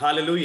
Hallelujah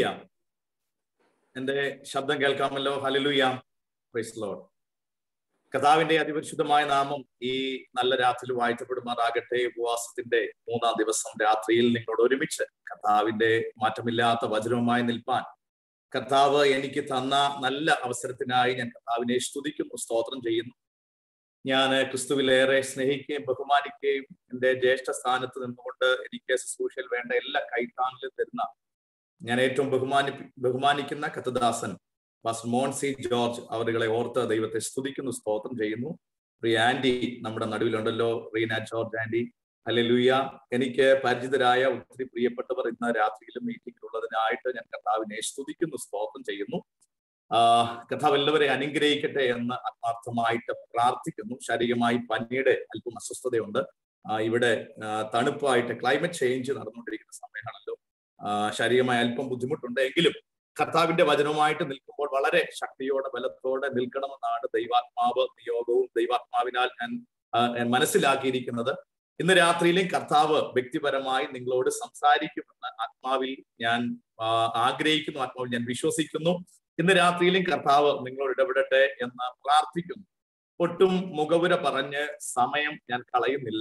എന്റെ ശബ്ദം കേൾക്കാമല്ലോ ഹലലൂയ price load കഥാവിന്റെ അതിപരിശുദ്ധമായ നാമം ഈ നല്ല രാത്രി വാഴ്ത്തപ്പെടുമാറാകട്ടെ ഉപവാസത്തിന്റെ മൂന്നാം ദിവസം രാത്രിയിൽ നിങ്ങളോട് ഒരുമിച്ച് കഥാവിന്റെ മാറ്റമില്ലാത്ത വചനവുമായി നിൽപ്പാൻ കർത്താവ് എനിക്ക് തന്ന നല്ല അവസരത്തിനായി ഞാൻ കർത്താവിനെ സ്തുതിക്കുന്നു സ്തോത്രം ചെയ്യുന്നു ഞാൻ ക്രിസ്തുവിലേറെ സ്നേഹിക്കുകയും ബഹുമാനിക്കുകയും എൻ്റെ ജ്യേഷ്ഠ സ്ഥാനത്ത് നിന്നുകൊണ്ട് എനിക്ക് ശുശ്രൂഷയിൽ വേണ്ട എല്ലാ കൈത്താങ്ങിലും തരുന്ന ഞാൻ ഏറ്റവും ബഹുമാനി ബഹുമാനിക്കുന്ന കത്തദാസൻ പാസ്റ്റർ മോൻ സി ജോർജ് അവരുകളെ ഓർത്ത് ദൈവത്തെ സ്തുതിക്കുന്നു സ്തോത്രം ചെയ്യുന്നു പ്രിയ ആന്റി നമ്മുടെ നടുവിലുണ്ടല്ലോ റീന ജോർജ് ആന്റി അല്ലെ ലൂയ എനിക്ക് പരിചിതരായ ഒത്തിരി പ്രിയപ്പെട്ടവർ ഇന്ന് രാത്രിയിലും മീറ്റിംഗിൽ ഉള്ളതിനായിട്ട് ഞാൻ കർത്താവിനെ സ്തുതിക്കുന്നു സ്തോത്രം ചെയ്യുന്നു ആ കർത്താവ് എല്ലാവരെ അനുഗ്രഹിക്കട്ടെ എന്ന് ആത്മാർത്ഥമായിട്ട് പ്രാർത്ഥിക്കുന്നു ശാരീരികമായി പനിയുടെ അല്പം അസ്വസ്ഥതയുണ്ട് ഇവിടെ തണുപ്പായിട്ട് ക്ലൈമറ്റ് ചേഞ്ച് നടന്നുകൊണ്ടിരിക്കുന്ന സമയമാണല്ലോ ശാരീരികമായി അല്പം ബുദ്ധിമുട്ടുണ്ട് എങ്കിലും കർത്താവിന്റെ വചനവുമായിട്ട് നിൽക്കുമ്പോൾ വളരെ ശക്തിയോടെ ബലത്തോടെ നിൽക്കണമെന്നാണ് ദൈവാത്മാവ് നിയോഗവും ദൈവാത്മാവിനാൽ ഞാൻ മനസ്സിലാക്കിയിരിക്കുന്നത് ഇന്ന് രാത്രിയിലും കർത്താവ് വ്യക്തിപരമായി നിങ്ങളോട് സംസാരിക്കുമെന്ന് ആത്മാവിൽ ഞാൻ ആഗ്രഹിക്കുന്നു ആത്മാവിൽ ഞാൻ വിശ്വസിക്കുന്നു ഇന്ന് രാത്രിയിലും കർത്താവ് നിങ്ങളോട് ഇടപെടട്ടെ എന്ന് പ്രാർത്ഥിക്കുന്നു ഒട്ടും മുഖവുര പറഞ്ഞ് സമയം ഞാൻ കളയുന്നില്ല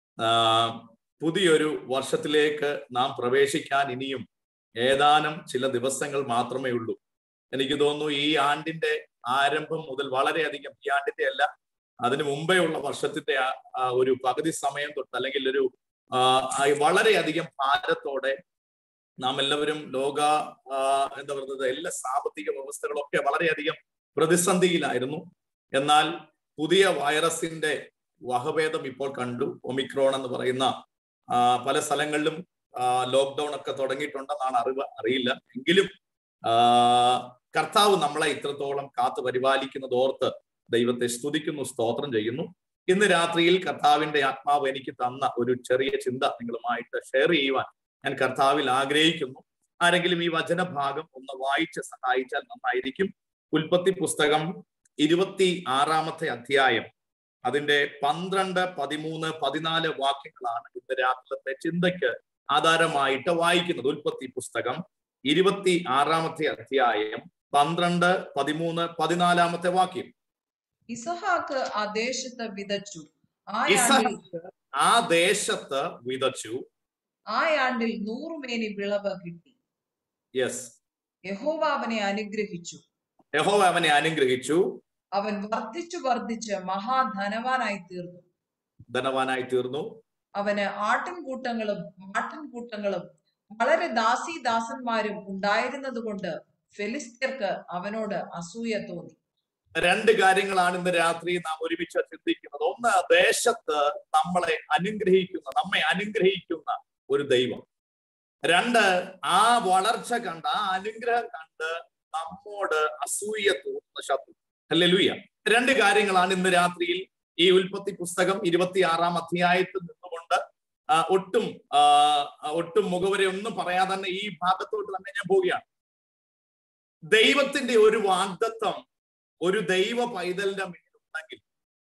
പുതിയൊരു വർഷത്തിലേക്ക് നാം പ്രവേശിക്കാൻ ഇനിയും ഏതാനും ചില ദിവസങ്ങൾ മാത്രമേ ഉള്ളൂ എനിക്ക് തോന്നുന്നു ഈ ആണ്ടിന്റെ ആരംഭം മുതൽ വളരെയധികം ഈ ആണ്ടിന്റെ അല്ല അതിനു മുമ്പേ ഉള്ള വർഷത്തിന്റെ ഒരു പകുതി സമയം തൊട്ട് അല്ലെങ്കിൽ ഒരു വളരെയധികം ഭാരത്തോടെ നാം എല്ലാവരും ലോക എന്താ പറയുന്നത് എല്ലാ സാമ്പത്തിക വ്യവസ്ഥകളൊക്കെ വളരെയധികം പ്രതിസന്ധിയിലായിരുന്നു എന്നാൽ പുതിയ വൈറസിന്റെ വകഭേദം ഇപ്പോൾ കണ്ടു ഒമിക്രോൺ എന്ന് പറയുന്ന പല സ്ഥലങ്ങളിലും ലോക്ക്ഡൌൺ ഒക്കെ തുടങ്ങിയിട്ടുണ്ടെന്നാണ് അറിവ് അറിയില്ല എങ്കിലും കർത്താവ് നമ്മളെ ഇത്രത്തോളം കാത്തു പരിപാലിക്കുന്നത് ഓർത്ത് ദൈവത്തെ സ്തുതിക്കുന്നു സ്തോത്രം ചെയ്യുന്നു ഇന്ന് രാത്രിയിൽ കർത്താവിന്റെ ആത്മാവ് എനിക്ക് തന്ന ഒരു ചെറിയ ചിന്ത നിങ്ങളുമായിട്ട് ഷെയർ ചെയ്യുവാൻ ഞാൻ കർത്താവിൽ ആഗ്രഹിക്കുന്നു ആരെങ്കിലും ഈ വചനഭാഗം ഒന്ന് വായിച്ച് സഹായിച്ചാൽ നന്നായിരിക്കും ഉൽപ്പത്തി പുസ്തകം ഇരുപത്തി ആറാമത്തെ അധ്യായം അതിന്റെ പന്ത്രണ്ട് പതിമൂന്ന് പതിനാല് വാക്യങ്ങളാണ് ഇന്ന് രാത്രിയിലത്തെ ചിന്തയ്ക്ക് ആധാരമായിട്ട് വായിക്കുന്നത് ഉൽപ്പത്തി പുസ്തകം ഇരുപത്തി ആറാമത്തെ അധ്യായം പന്ത്രണ്ട് പതിമൂന്ന് പതിനാലാമത്തെ വാക്യം ഇസഹാക്ക് ആ ദേശത്ത് വിതച്ചു ആ ഇസഹാക്ക് ആ ദേശത്ത് വിതച്ചു ആ ആണ്ടിൽ നൂറുമേനി വിളവ് കിട്ടി യെസ് യഹോവ അവനെ അനുഗ്രഹിച്ചു യഹോവ അവനെ അനുഗ്രഹിച്ചു അവൻ വർദ്ധിച്ചു വർദ്ധിച്ച് മഹാധനവാനായി തീർന്നു ധനവാനായി തീർന്നു അവന് ആട്ടിൻകൂട്ടങ്ങളും മാട്ടിൻകൂട്ടങ്ങളും വളരെ ദാസീദാസന്മാരും ഉണ്ടായിരുന്നത് കൊണ്ട് ഫെലിസ്ത്യർക്ക് അവനോട് അസൂയ തോന്നി രണ്ട് കാര്യങ്ങളാണ് ഇന്ന് രാത്രി നാം ഒരുമിച്ച് ചിന്തിക്കുന്നത് ഒന്ന് ദേശത്ത് നമ്മളെ അനുഗ്രഹിക്കുന്ന നമ്മെ അനുഗ്രഹിക്കുന്ന ഒരു ദൈവം രണ്ട് ആ വളർച്ച കണ്ട് ആ അനുഗ്രഹം കണ്ട് നമ്മോട് അസൂയ തോന്നുന്ന ശത്രു അല്ലെ ലുയ്യ രണ്ട് കാര്യങ്ങളാണ് ഇന്ന് രാത്രിയിൽ ഈ ഉൽപ്പത്തി പുസ്തകം ഇരുപത്തി ആറാം അധ്യായത്തിൽ നിന്നുകൊണ്ട് ഒട്ടും ഒട്ടും മുഖവരെ ഒന്നും പറയാതെ തന്നെ ഈ ഭാഗത്തോട്ട് തന്നെ ഞാൻ പോവുകയാണ് ദൈവത്തിന്റെ ഒരു വാഗ്ദത്വം ഒരു ദൈവ പൈതലിന്റെ മേലുണ്ടെങ്കിൽ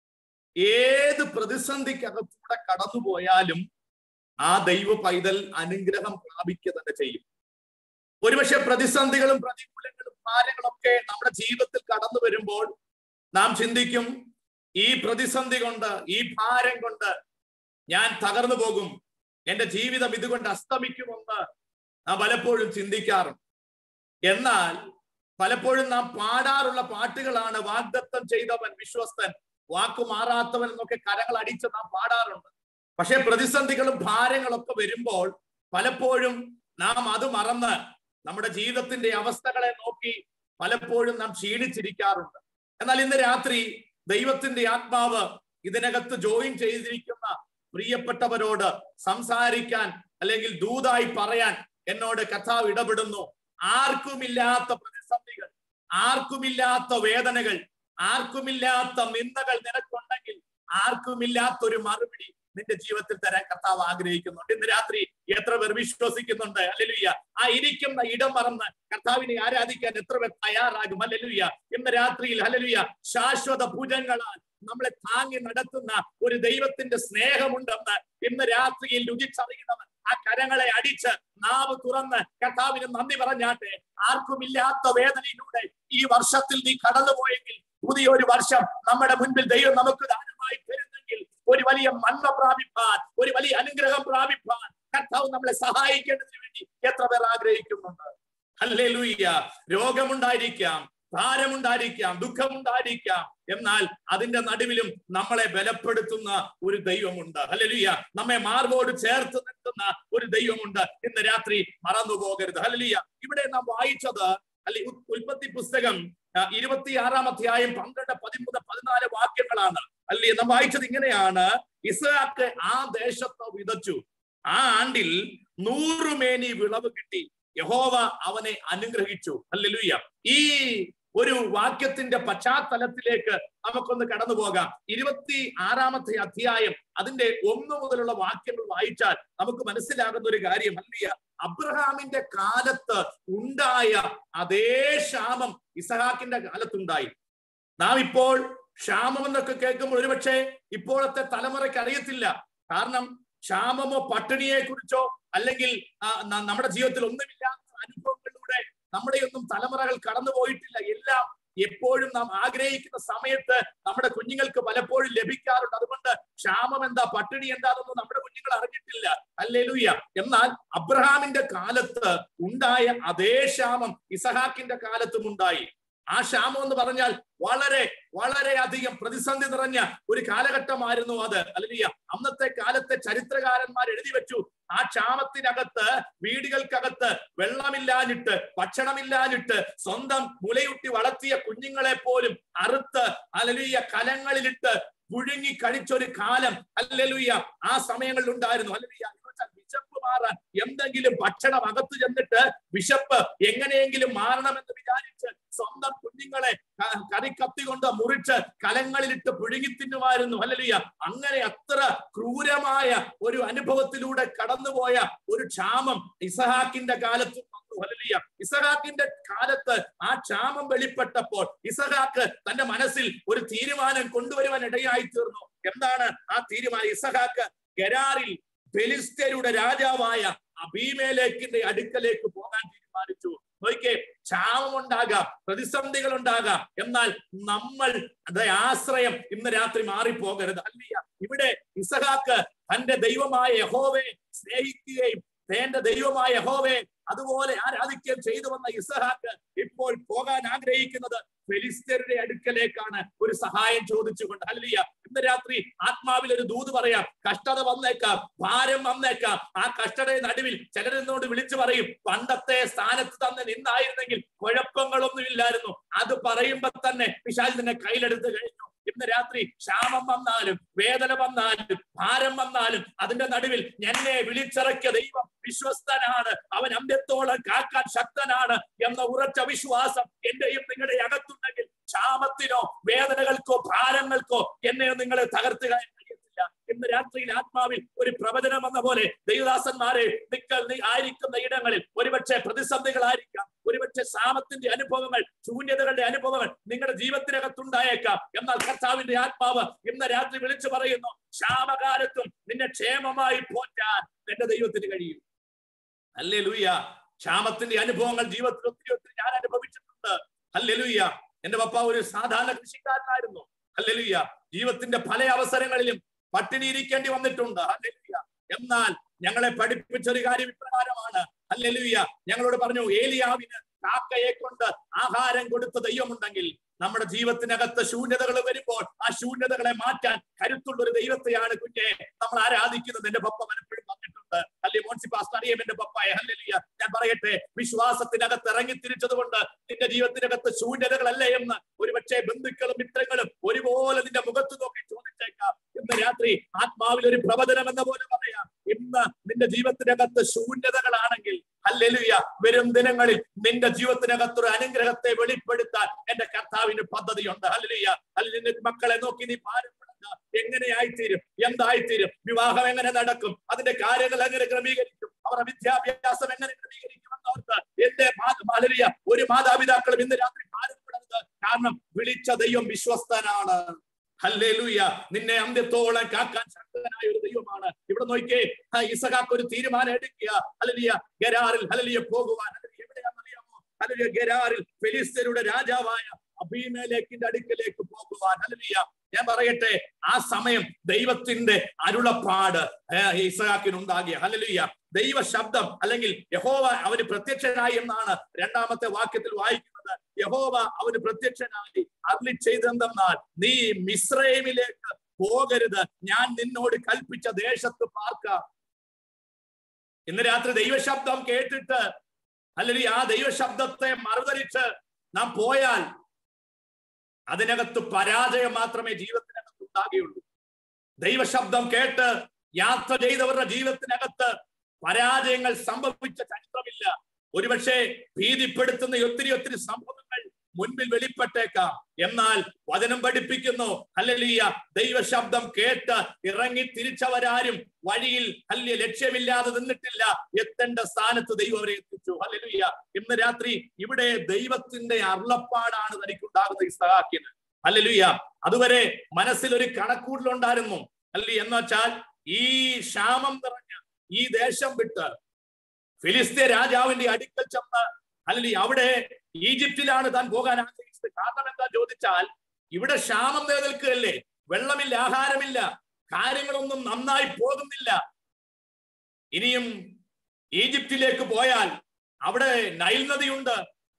ഏത് പ്രതിസന്ധിക്കകത്തൂടെ കടന്നുപോയാലും ആ ദൈവ പൈതൽ അനുഗ്രഹം പ്രാപിക്കുക തന്നെ ചെയ്യും ഒരുപക്ഷെ പ്രതിസന്ധികളും പ്രതികൂലങ്ങളും ഭാരങ്ങളൊക്കെ നമ്മുടെ ജീവിതത്തിൽ കടന്നു വരുമ്പോൾ നാം ചിന്തിക്കും ഈ പ്രതിസന്ധി കൊണ്ട് ഈ ഭാരം കൊണ്ട് ഞാൻ തകർന്നു പോകും എന്റെ ജീവിതം ഇതുകൊണ്ട് അസ്തമിക്കുമെന്ന് നാം പലപ്പോഴും ചിന്തിക്കാറുണ്ട് എന്നാൽ പലപ്പോഴും നാം പാടാറുള്ള പാട്ടുകളാണ് വാഗ്ദത്തം ചെയ്തവൻ വിശ്വസ്തൻ വാക്കു മാറാത്തവൻ എന്നൊക്കെ കരങ്ങൾ അടിച്ച് നാം പാടാറുണ്ട് പക്ഷെ പ്രതിസന്ധികളും ഭാരങ്ങളൊക്കെ വരുമ്പോൾ പലപ്പോഴും നാം അത് മറന്ന് നമ്മുടെ ജീവിതത്തിന്റെ അവസ്ഥകളെ നോക്കി പലപ്പോഴും നാം ക്ഷീണിച്ചിരിക്കാറുണ്ട് എന്നാൽ ഇന്ന് രാത്രി ദൈവത്തിന്റെ ആത്മാവ് ഇതിനകത്ത് ജോയിൻ ചെയ്തിരിക്കുന്ന പ്രിയപ്പെട്ടവരോട് സംസാരിക്കാൻ അല്ലെങ്കിൽ ദൂതായി പറയാൻ എന്നോട് കഥാവ് ഇടപെടുന്നു ആർക്കുമില്ലാത്ത പ്രതിസന്ധികൾ ആർക്കുമില്ലാത്ത വേദനകൾ ആർക്കുമില്ലാത്ത നിന്ദകൾ നിനക്കുണ്ടെങ്കിൽ ആർക്കുമില്ലാത്ത ഒരു മറുപടി നിന്റെ ജീവിതത്തിൽ തരാൻ കർത്താവ് ആഗ്രഹിക്കുന്നുണ്ട് ഇന്ന് രാത്രി എത്ര പേർ വിശ്വസിക്കുന്നുണ്ട് അല്ലെലുയ്യ ആ ഇരിക്കുന്ന ഇടം മറന്ന് കർത്താവിനെ ആരാധിക്കാൻ എത്ര പേർ തയ്യാറാകും അല്ലെലുയ്യ ഇന്ന് രാത്രിയിൽ അല്ലെലുയ്യ ശാശ്വത ഭുജങ്ങളാൽ നമ്മളെ താങ്ങി നടത്തുന്ന ഒരു ദൈവത്തിന്റെ സ്നേഹമുണ്ടെന്ന് ഇന്ന് രാത്രിയിൽ രുചിച്ചറിയണവൻ ആ കരങ്ങളെ അടിച്ച് നാവ് തുറന്ന് കർത്താവിന് നന്ദി പറഞ്ഞാട്ടെ ആർക്കുമില്ലാത്ത വേദനയിലൂടെ ഈ വർഷത്തിൽ നീ കടന്നുപോയെങ്കിൽ പുതിയൊരു വർഷം നമ്മുടെ മുൻപിൽ ദൈവം നമുക്ക് ദാനമായി തരുന്നെങ്കിൽ ഒരു വലിയ നന്മ പ്രാപിപ്പാൻ ഒരു വലിയ അനുഗ്രഹം പ്രാപിപ്പാൻ കർത്താവ് നമ്മളെ സഹായിക്കേണ്ടതിന് വേണ്ടി എത്ര പേർ ആഗ്രഹിക്കുന്നുണ്ട് അല്ലേ ലൂയ്യ രോഗമുണ്ടായിരിക്കാം ഭാരമുണ്ടായിരിക്കാം ദുഃഖമുണ്ടായിരിക്കാം എന്നാൽ അതിന്റെ നടുവിലും നമ്മളെ ബലപ്പെടുത്തുന്ന ഒരു ദൈവമുണ്ട് ഹല്ലേലൂയ നമ്മെ മാർബോട് ചേർത്ത് നിർത്തുന്ന ഒരു ദൈവമുണ്ട് ഇന്ന് രാത്രി മറന്നു പോകരുത് ഹല്ലേലൂയ ഇവിടെ നാം വായിച്ചത് അല്ലെ ഉൽപ്പത്തി പുസ്തകം ഇരുപത്തി ആറാം അധ്യായം പന്ത്രണ്ട് പതിമൂന്ന് പതിനാല് വാക്യങ്ങളാണ് അല്ലേ നാം വായിച്ചത് ഇങ്ങനെയാണ് ഇസ്ഹാക്ക് ആ ദേശത്ത് വിതച്ചു ആ ആണ്ടിൽ നൂറുമേനി വിളവ് കിട്ടി യഹോവ അവനെ അനുഗ്രഹിച്ചു അല്ലെലുയ്യ ഈ ഒരു വാക്യത്തിന്റെ പശ്ചാത്തലത്തിലേക്ക് നമുക്കൊന്ന് കടന്നു പോകാം ഇരുപത്തി ആറാമത്തെ അധ്യായം അതിന്റെ ഒന്ന് മുതലുള്ള വാക്യങ്ങൾ വായിച്ചാൽ നമുക്ക് മനസ്സിലാകുന്ന ഒരു കാര്യം അല്ലയ്യ അബ്രഹാമിന്റെ കാലത്ത് ഉണ്ടായ അതേ ക്ഷാമം ഇസഹാക്കിന്റെ കാലത്തുണ്ടായി നാം ഇപ്പോൾ ക്ഷാമം എന്നൊക്കെ കേൾക്കുമ്പോൾ ഒരുപക്ഷെ ഇപ്പോഴത്തെ തലമുറയ്ക്ക് അറിയത്തില്ല കാരണം ക്ഷാമമോ പട്ടിണിയെ കുറിച്ചോ അല്ലെങ്കിൽ നമ്മുടെ ജീവിതത്തിൽ ഒന്നുമില്ലാത്ത അനുഭവങ്ങളിലൂടെ നമ്മുടെ ഒന്നും തലമുറകൾ കടന്നുപോയിട്ടില്ല എല്ലാം എപ്പോഴും നാം ആഗ്രഹിക്കുന്ന സമയത്ത് നമ്മുടെ കുഞ്ഞുങ്ങൾക്ക് പലപ്പോഴും ലഭിക്കാറുണ്ട് അതുകൊണ്ട് ക്ഷാമം എന്താ പട്ടിണി എന്താണെന്നൊന്നും നമ്മുടെ കുഞ്ഞുങ്ങൾ അറിഞ്ഞിട്ടില്ല അല്ലേലൂയ എന്നാൽ അബ്രഹാമിന്റെ കാലത്ത് ഉണ്ടായ അതേ ക്ഷാമം ഇസഹാക്കിന്റെ കാലത്തും ഉണ്ടായി ആ ക്ഷാമം എന്ന് പറഞ്ഞാൽ വളരെ വളരെ അധികം പ്രതിസന്ധി നിറഞ്ഞ ഒരു കാലഘട്ടമായിരുന്നു അത് അല്ലെങ്കിൽ അന്നത്തെ കാലത്തെ ചരിത്രകാരന്മാർ എഴുതി വെച്ചു ആ ക്ഷാമത്തിനകത്ത് വീടുകൾക്കകത്ത് വെള്ളമില്ലാഞ്ഞിട്ട് ഭക്ഷണമില്ലാഞ്ഞിട്ട് സ്വന്തം മുലയുട്ടി വളർത്തിയ കുഞ്ഞുങ്ങളെ പോലും അറുത്ത് അലലിയ കലങ്ങളിലിട്ട് പുഴുങ്ങി കഴിച്ചൊരു കാലം അല്ലലുയ്യ ആ സമയങ്ങളിൽ ഉണ്ടായിരുന്നു അല്ലലുയ്യ വിശപ്പ് മാറാൻ എന്തെങ്കിലും ഭക്ഷണം അകത്ത് ചെന്നിട്ട് വിശപ്പ് എങ്ങനെയെങ്കിലും മാറണമെന്ന് വിചാരിച്ച് സ്വന്തം കുഞ്ഞുങ്ങളെ കറിക്കത്തി കൊണ്ട് മുറിച്ച് കലങ്ങളിലിട്ട് പുഴുങ്ങി തിന്നുമായിരുന്നു അല്ലലിയ അങ്ങനെ അത്ര ക്രൂരമായ ഒരു അനുഭവത്തിലൂടെ കടന്നുപോയ ഒരു ക്ഷാമം ഇസഹാക്കിന്റെ കാലത്തും ഹല്ലേലൂയ ഇസഹാക്കിന്റെ കാലത്ത് ആ ക്ഷാമം വെളിപ്പെട്ടപ്പോൾ ഇസഹാക്ക് തന്റെ മനസ്സിൽ ഒരു തീരുമാനം കൊണ്ടുവരുവാൻ ഇടയായി തീർന്നു എന്താണ് ആ തീരുമാനം ഇസഹാക്ക് ഗരാറിൽ ഫെലിസ്തീനയുടെ രാജാവായ അബീമേലേക്കിന്റെ അടുക്കലേക്ക് പോകാൻ തീരുമാനിച്ചു നോക്കിയേ ക്ഷാമം ഉണ്ടാകാം പ്രതിസന്ധികൾ ഉണ്ടാകാം എന്നാൽ നമ്മൾ ആശ്രയം ഇന്ന് രാത്രി മാറിപ്പോകരുത് അല്ലയ്യ ഇവിടെ ഇസഹാക്ക് തന്റെ ദൈവമായ യഹോവയെ സ്നേഹിക്കുകയും തന്റെ ദൈവമായ യഹോവയെ അതുപോലെ ആരാധിക്കുകയും ചെയ്തു വന്ന ഇസഹാക്ക് ഇപ്പോൾ പോകാൻ ആഗ്രഹിക്കുന്നത് ഫെലിസ്തരുടെ അടുക്കലേക്കാണ് ഒരു സഹായം ചോദിച്ചുകൊണ്ട് അല്ലയ്യ ഇന്ന് രാത്രി ആത്മാവിൽ ഒരു ദൂത് പറയാം കഷ്ടത വന്നേക്കാം ഭാരം വന്നേക്കാം ആ കഷ്ടതയുടെ നടുവിൽ ചിലരെന്നോട് വിളിച്ചു പറയും പണ്ടത്തെ സ്ഥാനത്ത് തന്നെ നിന്നായിരുന്നെങ്കിൽ കുഴപ്പങ്ങളൊന്നുമില്ലായിരുന്നു അത് പറയുമ്പോ തന്നെ വിശാൽ നിന്നെ കയ്യിലെടുത്ത് കഴിഞ്ഞു ഇന്ന് രാത്രി ക്ഷാമം വന്നാലും വേദന വന്നാലും ഭാരം വന്നാലും അതിന്റെ നടുവിൽ എന്നെ വിളിച്ചിറക്കിയ ദൈവം വിശ്വസ്തനാണ് അവൻ അന്ത്യത്തോളം കാക്കാൻ ശക്തനാണ് എന്ന ഉറച്ച വിശ്വാസം എന്റെയും നിങ്ങളുടെ അകത്തുണ്ടെങ്കിൽ ക്ഷാമത്തിനോ വേദനകൾക്കോ ഭാരങ്ങൾക്കോ എന്നെ നിങ്ങളെ തകർത്ത് കഴിയത്തില്ല ഇന്ന് രാത്രിയിൽ ആത്മാവിൽ ഒരു പ്രവചനം എന്ന പോലെ ദൈവദാസന്മാരെ നിങ്ങൾ നീ ആയിരിക്കുന്ന ഇടങ്ങളിൽ ഒരുപക്ഷെ പ്രതിസന്ധികളായിരിക്കാം ഒരുപക്ഷെ സാമത്തിന്റെ അനുഭവങ്ങൾ ശൂന്യതകളുടെ അനുഭവങ്ങൾ നിങ്ങളുടെ ജീവിതത്തിനകത്തുണ്ടായേക്കാം എന്നാൽ കർത്താവിന്റെ ആത്മാവ് ഇന്ന് രാത്രി വിളിച്ചു പറയുന്നു ക്ഷാമകാലത്തും നിന്നെ ക്ഷേമമായി പോറ്റാൻ എന്റെ ദൈവത്തിന് കഴിയും അല്ലേ ലൂയ ക്ഷാമത്തിന്റെ അനുഭവങ്ങൾ ജീവിതത്തിൽ ഒത്തിരി ഒത്തിരി ഞാൻ അനുഭവിച്ചിട്ടുണ്ട് അല്ലേ ലൂയ എന്റെ പപ്പ ഒരു സാധാരണ കൃഷിക്കാരനായിരുന്നു അല്ലേ ലൂയ ജീവിതത്തിന്റെ പല അവസരങ്ങളിലും പട്ടിണി ഇരിക്കേണ്ടി വന്നിട്ടുണ്ട് അല്ലെലുയ്യ എന്നാൽ ഞങ്ങളെ പഠിപ്പിച്ച ഒരു കാര്യം ഇപ്രകാരമാണ് അല്ലെലുയ്യ ഞങ്ങളോട് പറഞ്ഞു ഏലിയാവിന് കാക്കയെ കൊണ്ട് ആഹാരം കൊടുത്ത ദൈവമുണ്ടെങ്കിൽ നമ്മുടെ ജീവിതത്തിനകത്ത് ശൂന്യതകൾ വരുമ്പോൾ ആ ശൂന്യതകളെ മാറ്റാൻ കരുത്തുള്ള ഒരു ദൈവത്തെയാണ് കുഞ്ഞെ നമ്മൾ ആരാധിക്കുന്നത് എന്റെ പപ്പ മനപ്പോഴും പറഞ്ഞിട്ടുണ്ട് അല്ലെ മോൻസി പാസ്റ്റ് അറിയാം എന്റെ പപ്പായ ഹല്ലേലൂയ ഞാൻ പറയട്ടെ വിശ്വാസത്തിനകത്ത് ഇറങ്ങി തിരിച്ചതുകൊണ്ട് നിന്റെ ജീവിതത്തിനകത്ത് ശൂന്യതകളല്ലേ എന്ന് ഒരുപക്ഷെ ബന്ധുക്കളും മിത്രങ്ങളും ഒരുപോലെ നിന്റെ മുഖത്ത് നോക്കി ചോദിച്ചേക്കാം ഇന്ന് രാത്രി ആത്മാവിൽ ഒരു പ്രവചനം എന്ന പോലെ പറയാം ഇന്ന് നിന്റെ ജീവിതത്തിനകത്ത് ശൂന്യതകളാണെങ്കിൽ അല്ലെലുയ വരും ദിനങ്ങളിൽ നിന്റെ ജീവിതത്തിനകത്ത് ഒരു അനുഗ്രഹത്തെ വെളിപ്പെടുത്താൻ എന്റെ കർത്താവിന് പദ്ധതിയുണ്ട് അല്ലെലുയ അല്ലെ നിന്റെ മക്കളെ നോക്കി നീ ഭാരപ്പെടുക എങ്ങനെയായിത്തീരും എന്തായിത്തീരും വിവാഹം എങ്ങനെ നടക്കും അതിന്റെ കാര്യങ്ങൾ എങ്ങനെ ക്രമീകരിക്കും അവരുടെ വിദ്യാഭ്യാസം എങ്ങനെ ക്രമീകരിക്കും എന്നോർത്ത് എന്റെ അലരിയ ഒരു മാതാപിതാക്കളും ഇന്ന് രാത്രി ഭാരപ്പെടരുത് കാരണം വിളിച്ച ദൈവം വിശ്വസ്തനാണ് ഹല്ലേലൂയ നിന്നെ അന്ത്യത്തോളം കാക്കാൻ ശക്തനായ ഒരു ദൈവമാണ് ഇവിടെ നോക്കിയേ ആ, ഇസഹാക്ക് ഒരു തീരുമാനം എടുക്കുക ഹല്ലേലൂയ ഗരാറിൽ ഹല്ലേലൂയ പോകുവാൻ ഹല്ലേലൂയ എവിടെയാണെന്നറിയാമോ ഹല്ലേലൂയ ഗരാറിൽ ഫെലിസ്തരുടെ രാജാവായ അബീമേലേക്കിന്റെ അടുക്കലേക്ക് പോകുവാൻ ഹല്ലേലൂയ ഞാൻ പറയട്ടെ ആ സമയം ദൈവത്തിന്റെ അരുളപ്പാട് ഇസഹാക്കിനുണ്ടാകിയ ഹല്ലേലൂയ ദൈവ ശബ്ദം അല്ലെങ്കിൽ യഹോവ അവന് പ്രത്യക്ഷനായി എന്നാണ് രണ്ടാമത്തെ വാക്യത്തിൽ വായിക്കുന്നത് യഹോവ അവന് പ്രത്യക്ഷനായി അർലി ചെയ്തെന്തെന്നാൽ നീ മിശ്രൈമിലേക്ക് പോകരുത് ഞാൻ നിന്നോട് കൽപ്പിച്ച ദേശത്ത് പാർക്കാം ഇന്ന് രാത്രി ദൈവശബ്ദം കേട്ടിട്ട് അല്ലെങ്കിൽ ആ ദൈവശബ്ദത്തെ മറുതലിച്ച് നാം പോയാൽ അതിനകത്ത് പരാജയം മാത്രമേ ജീവിതത്തിനകത്ത് ഉണ്ടാകുകയുള്ളൂ ദൈവശബ്ദം കേട്ട് യാത്ര ചെയ്തവരുടെ ജീവിതത്തിനകത്ത് പരാജയങ്ങൾ സംഭവിച്ച ചരിത്രമില്ല ഒരുപക്ഷെ ഭീതിപ്പെടുത്തുന്ന ഒത്തിരി ഒത്തിരി സംഭവങ്ങൾ മുൻപിൽ വെളിപ്പെട്ടേക്കാം എന്നാൽ വചനം പഠിപ്പിക്കുന്നു ഹല്ലേലൂയ ദൈവശബ്ദം കേട്ട് ഇറങ്ങി തിരിച്ചവരാരും വഴിയിൽ ഹല്യ ലക്ഷ്യമില്ലാതെ നിന്നിട്ടില്ല എത്തേണ്ട സ്ഥാനത്ത് ദൈവം അവരെ എത്തിച്ചു ഹല്ലേലൂയ ഇന്ന് രാത്രി ഇവിടെ ദൈവത്തിന്റെ അരുളപ്പാടാണ് തനിക്കുണ്ടാകുന്ന ഇസ്തഹാക്കിന് ഹല്ലേലൂയ അതുവരെ മനസ്സിൽ ഒരു കണക്കൂടലുണ്ടായിരുന്നു അല്ലേ എന്ന് വെച്ചാൽ ഈ ക്ഷാമം നിറഞ്ഞ ഈ ദേശം വിട്ട് ഫിലിസ്തീൻ രാജാവിന്റെ അടുക്കൽ ചെന്ന് അല്ലെങ്കിൽ അവിടെ ഈജിപ്തിലാണ് താൻ പോകാൻ ആഗ്രഹിച്ചത് കാരണം എന്താ ചോദിച്ചാൽ ഇവിടെ ക്ഷാമം നിലനിൽക്കുകയല്ലേ വെള്ളമില്ല ആഹാരമില്ല കാര്യങ്ങളൊന്നും നന്നായി പോകുന്നില്ല ഇനിയും ഈജിപ്തിലേക്ക് പോയാൽ അവിടെ നൈൽ നദിയുണ്ട്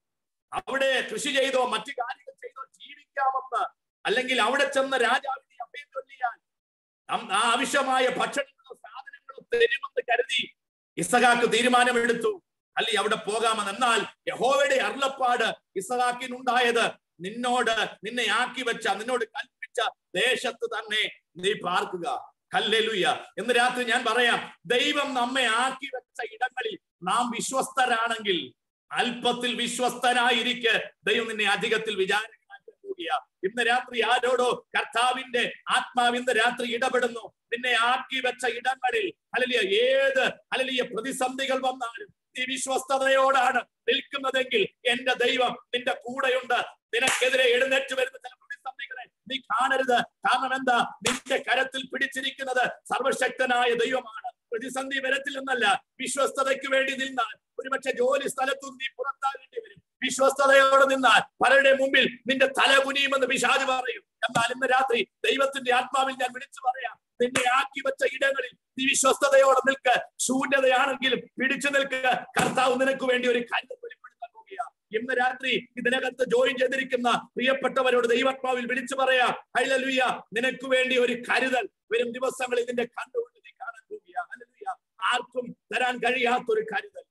അവിടെ കൃഷി ചെയ്തോ മറ്റു കാര്യങ്ങൾ ചെയ്തോ ജീവിക്കാമെന്ന് അല്ലെങ്കിൽ അവിടെ ചെന്ന് രാജാവിനെ അഭയം ചൊല്ലിയാൽ അം- ആ ആവശ്യമായ ഭക്ഷണങ്ങളോ സാധനങ്ങളോ തരുമെന്ന് കരുതി ഇസഹാക്ക് തീരുമാനമെടുത്തു അല്ലെ അവിടെ പോകാമെന്ന് എന്നാൽ യഹോവയുടെ അരുളപ്പാട് ഇസഹാക്കിനുണ്ടായത് നിന്നോട് നിന്നെ ആക്കി വെച്ച നിന്നോട് കൽപ്പിച്ച ദേശത്ത് തന്നെ നീ പാർക്കുക ഹല്ലേലൂയ എന്ന് രാത്രി ഞാൻ പറയാം ദൈവം നമ്മെ ആക്കി വെച്ച ഇടങ്ങളിൽ നാം വിശ്വസ്തരാണെങ്കിൽ അല്പത്തിൽ വിശ്വസ്തനായിരിക്കെ ദൈവം നിന്നെ അധികത്തിൽ വിചാരങ്ങളാക്കാൻ പോവുക ഇന്ന് രാത്രി ആരോടോ കർത്താവിന്റെ ആത്മാവ് ഇന്ന് രാത്രി ഇടപെടുന്നു നിന്നെ ആക്കി വെച്ച ഇടങ്ങളിൽ അലലിയ ഏത് അലലിയ പ്രതിസന്ധികൾ വന്നാലും നീ വിശ്വസ്തതയോടാണ് നിൽക്കുന്നതെങ്കിൽ എന്റെ ദൈവം നിന്റെ കൂടെയുണ്ട് നിനക്കെതിരെ എഴുന്നേറ്റ് വരുന്ന ചില പ്രതിസന്ധികളെ നീ കാണരുത് കാരണം എന്താ നിന്റെ കരത്തിൽ പിടിച്ചിരിക്കുന്നത് സർവശക്തനായ ദൈവമാണ് പ്രതിസന്ധി വരത്തില്ലെന്നല്ല വിശ്വസ്തതയ്ക്ക് വേണ്ടി നിന്നാൽ ഒരുപക്ഷെ ജോലി സ്ഥലത്തും നീ പുറത്താകേണ്ടി വരും വിശ്വസ്തതയോടെ നിന്നാൽ പലരുടെ മുമ്പിൽ നിന്റെ തല കുനിയുമെന്ന് പിശാജ് പറയും എന്നാൽ ഇന്ന് രാത്രി ദൈവത്തിന്റെ ആത്മാവിൽ ഞാൻ വിളിച്ചു പറയാം നിന്നെ ആക്കി വെച്ച ഇടങ്ങളിൽ നീ വിശ്വസ്തതയോടെ നിൽക്ക് ശൂന്യതയാണെങ്കിലും പിടിച്ചു നിൽക്കുക കർത്താവ് നിനക്ക് വേണ്ടി ഒരു കാര്യം വെളിപ്പെടുത്താൻ പോകുക ഇന്ന് രാത്രി ഇതിനകത്ത് ജോയിൻ ചെയ്തിരിക്കുന്ന പ്രിയപ്പെട്ടവരോട് ദൈവാത്മാവിൽ വിളിച്ചു പറയാം ഹൈലലുയ നിനക്ക് വേണ്ടി ഒരു കരുതൽ വരും ദിവസങ്ങളിൽ നിന്റെ കണ്ടുകൊണ്ട് നീ കാണാൻ പോവുക ഹല്ലേലൂയ ആർക്കും തരാൻ കഴിയാത്തൊരു കരുതൽ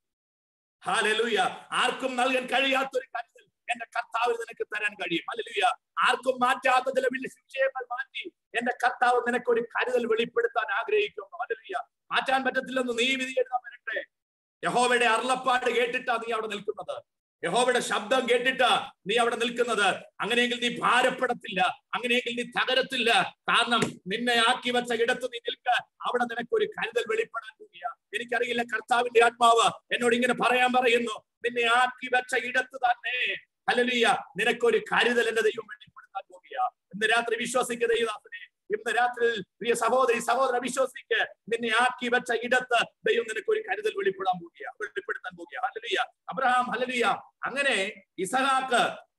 ഹാലലുയ ആർക്കും നൽകാൻ കഴിയാത്തൊരു കരുതൽ എന്റെ കർത്താവ് നിനക്ക് തരാൻ കഴിയും ഹല്ലേലൂയ ആർക്കും മാറ്റാത്ത ചില വലിയ വിഷയങ്ങൾ മാറ്റി എന്റെ കർത്താവ് നിനക്ക് ഒരു കരുതൽ വെളിപ്പെടുത്താൻ ആഗ്രഹിക്കുന്നു ഹല്ലേലൂയ മാറ്റാൻ പറ്റത്തില്ലെന്ന് നീ വിധി എഴുതാൻ വരട്ടെ യഹോവയുടെ അരുളപ്പാട് കേട്ടിട്ടാ നീ അവിടെ നിൽക്കുന്നത് യഹോവയുടെ ശബ്ദം കേട്ടിട്ടാ നീ അവിടെ നിൽക്കുന്നത് അങ്ങനെയെങ്കിൽ നീ ഭാരപ്പെടത്തില്ല അങ്ങനെയെങ്കിൽ നീ തകരത്തില്ല കാരണം നിന്നെ ആക്കി വെച്ച ഇടത്ത് നീ നിൽക്ക അവിടെ നിനക്ക് ഒരു കരുതൽ വെളിപ്പെടാൻ പോവുക എനിക്കറിയില്ല കർത്താവിന്റെ ആത്മാവ് എന്നോട് ഇങ്ങനെ പറയാൻ പറയുന്നു നിന്നെ ആക്കി വെച്ച ഇടത്ത് തന്നെ ഹല്ലേലൂയ നിനക്കൊരു കരുതൽ എന്റെ ദൈവം വെളിപ്പെടുത്താൻ പോവുക ഇന്ന് രാത്രി വിശ്വസിക്കുക ദൈവദാസനെ ഇന്ന് രാത്രി പ്രിയ സഹോദരി സഹോദര വിശ്വസിക്ക് നിന്നെ ആക്കി വെച്ച ഇടത്ത് ദൈവം നിനക്ക് ഒരു കരുതൽ വെളിപ്പെടാൻ പോവുക വെളിപ്പെടുത്താൻ പോവുക ഹല്ലേലൂയ അബ്രഹാം ഹല്ലേലൂയ അങ്ങനെ ഇസഹാക്ക്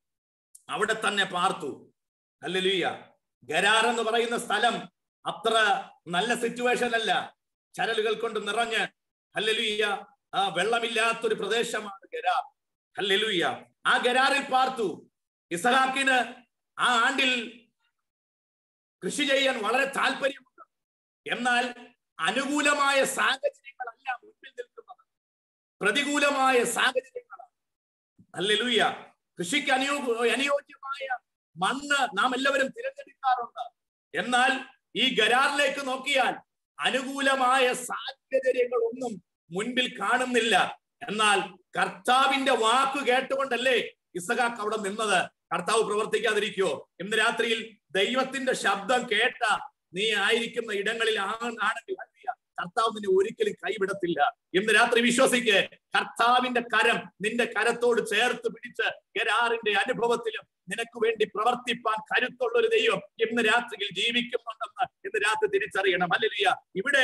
അവിടെ തന്നെ പാർത്തു ഹല്ലേലൂയ ഗരാർ എന്ന് പറയുന്ന സ്ഥലം അത്ര നല്ല സിറ്റുവേഷൻ അല്ല ചരലുകൾ കൊണ്ട് നിറഞ്ഞ് ഹല്ലേലൂയ ആ വെള്ളമില്ലാത്തൊരു പ്രദേശമാണ് ഗരാർ ഹല്ലേലൂയ ആ ഗരാറിൽ പാർത്തു ഇസഹാക്കിന് ആ ആണ്ടിൽ കൃഷി ചെയ്യാൻ വളരെ താല്പര്യമുണ്ട് എന്നാൽ അനുകൂലമായ സാഹചര്യങ്ങളല്ല മുൻപിൽ നിൽക്കുന്നത് പ്രതികൂലമായ സാഹചര്യങ്ങളാണ് ഹല്ലേലൂയ കൃഷിക്ക് അനുയോ അനുയോജ്യമായ മണ്ണ് നാം എല്ലാവരും തിരഞ്ഞെടുക്കാറുണ്ട് എന്നാൽ ഈ ഗരാറിലേക്ക് നോക്കിയാൽ അനുകൂലമായ സാഹചര്യങ്ങളൊന്നും മുൻപിൽ കാണുന്നില്ല എന്നാൽ കർത്താവിന്റെ വാക്ക് കേട്ടുകൊണ്ടല്ലേ ഇസഹാക്ക് അവിടെ നിന്നത് കർത്താവ് പ്രവർത്തിക്കാതിരിക്കോ ഇന്ന് രാത്രിയിൽ ദൈവത്തിന്റെ ശബ്ദം കേട്ട നീ ആയിരിക്കുന്ന ഇടങ്ങളിൽ ആ- ആണെങ്കിൽ ഹല്ലേലൂയ, കർത്താവ് നിന്നെ ഒരിക്കലും കൈവിടത്തില്ല ഇന്ന് രാത്രി വിശ്വസിക്ക് കർത്താവിന്റെ കരം നിന്റെ കരത്തോട് ചേർത്ത് പിടിച്ച് ഗരാറിന്റെ അനുഭവത്തിലും നിനക്ക് വേണ്ടി പ്രവർത്തിപ്പാൻ കരുത്തുള്ള ഒരു ദൈവം ഇന്ന് രാത്രിയിൽ ജീവിക്കുന്നുണ്ടെന്ന് ഇന്ന് രാത്രി തിരിച്ചറിയണം അല്ലല്ല ഇവിടെ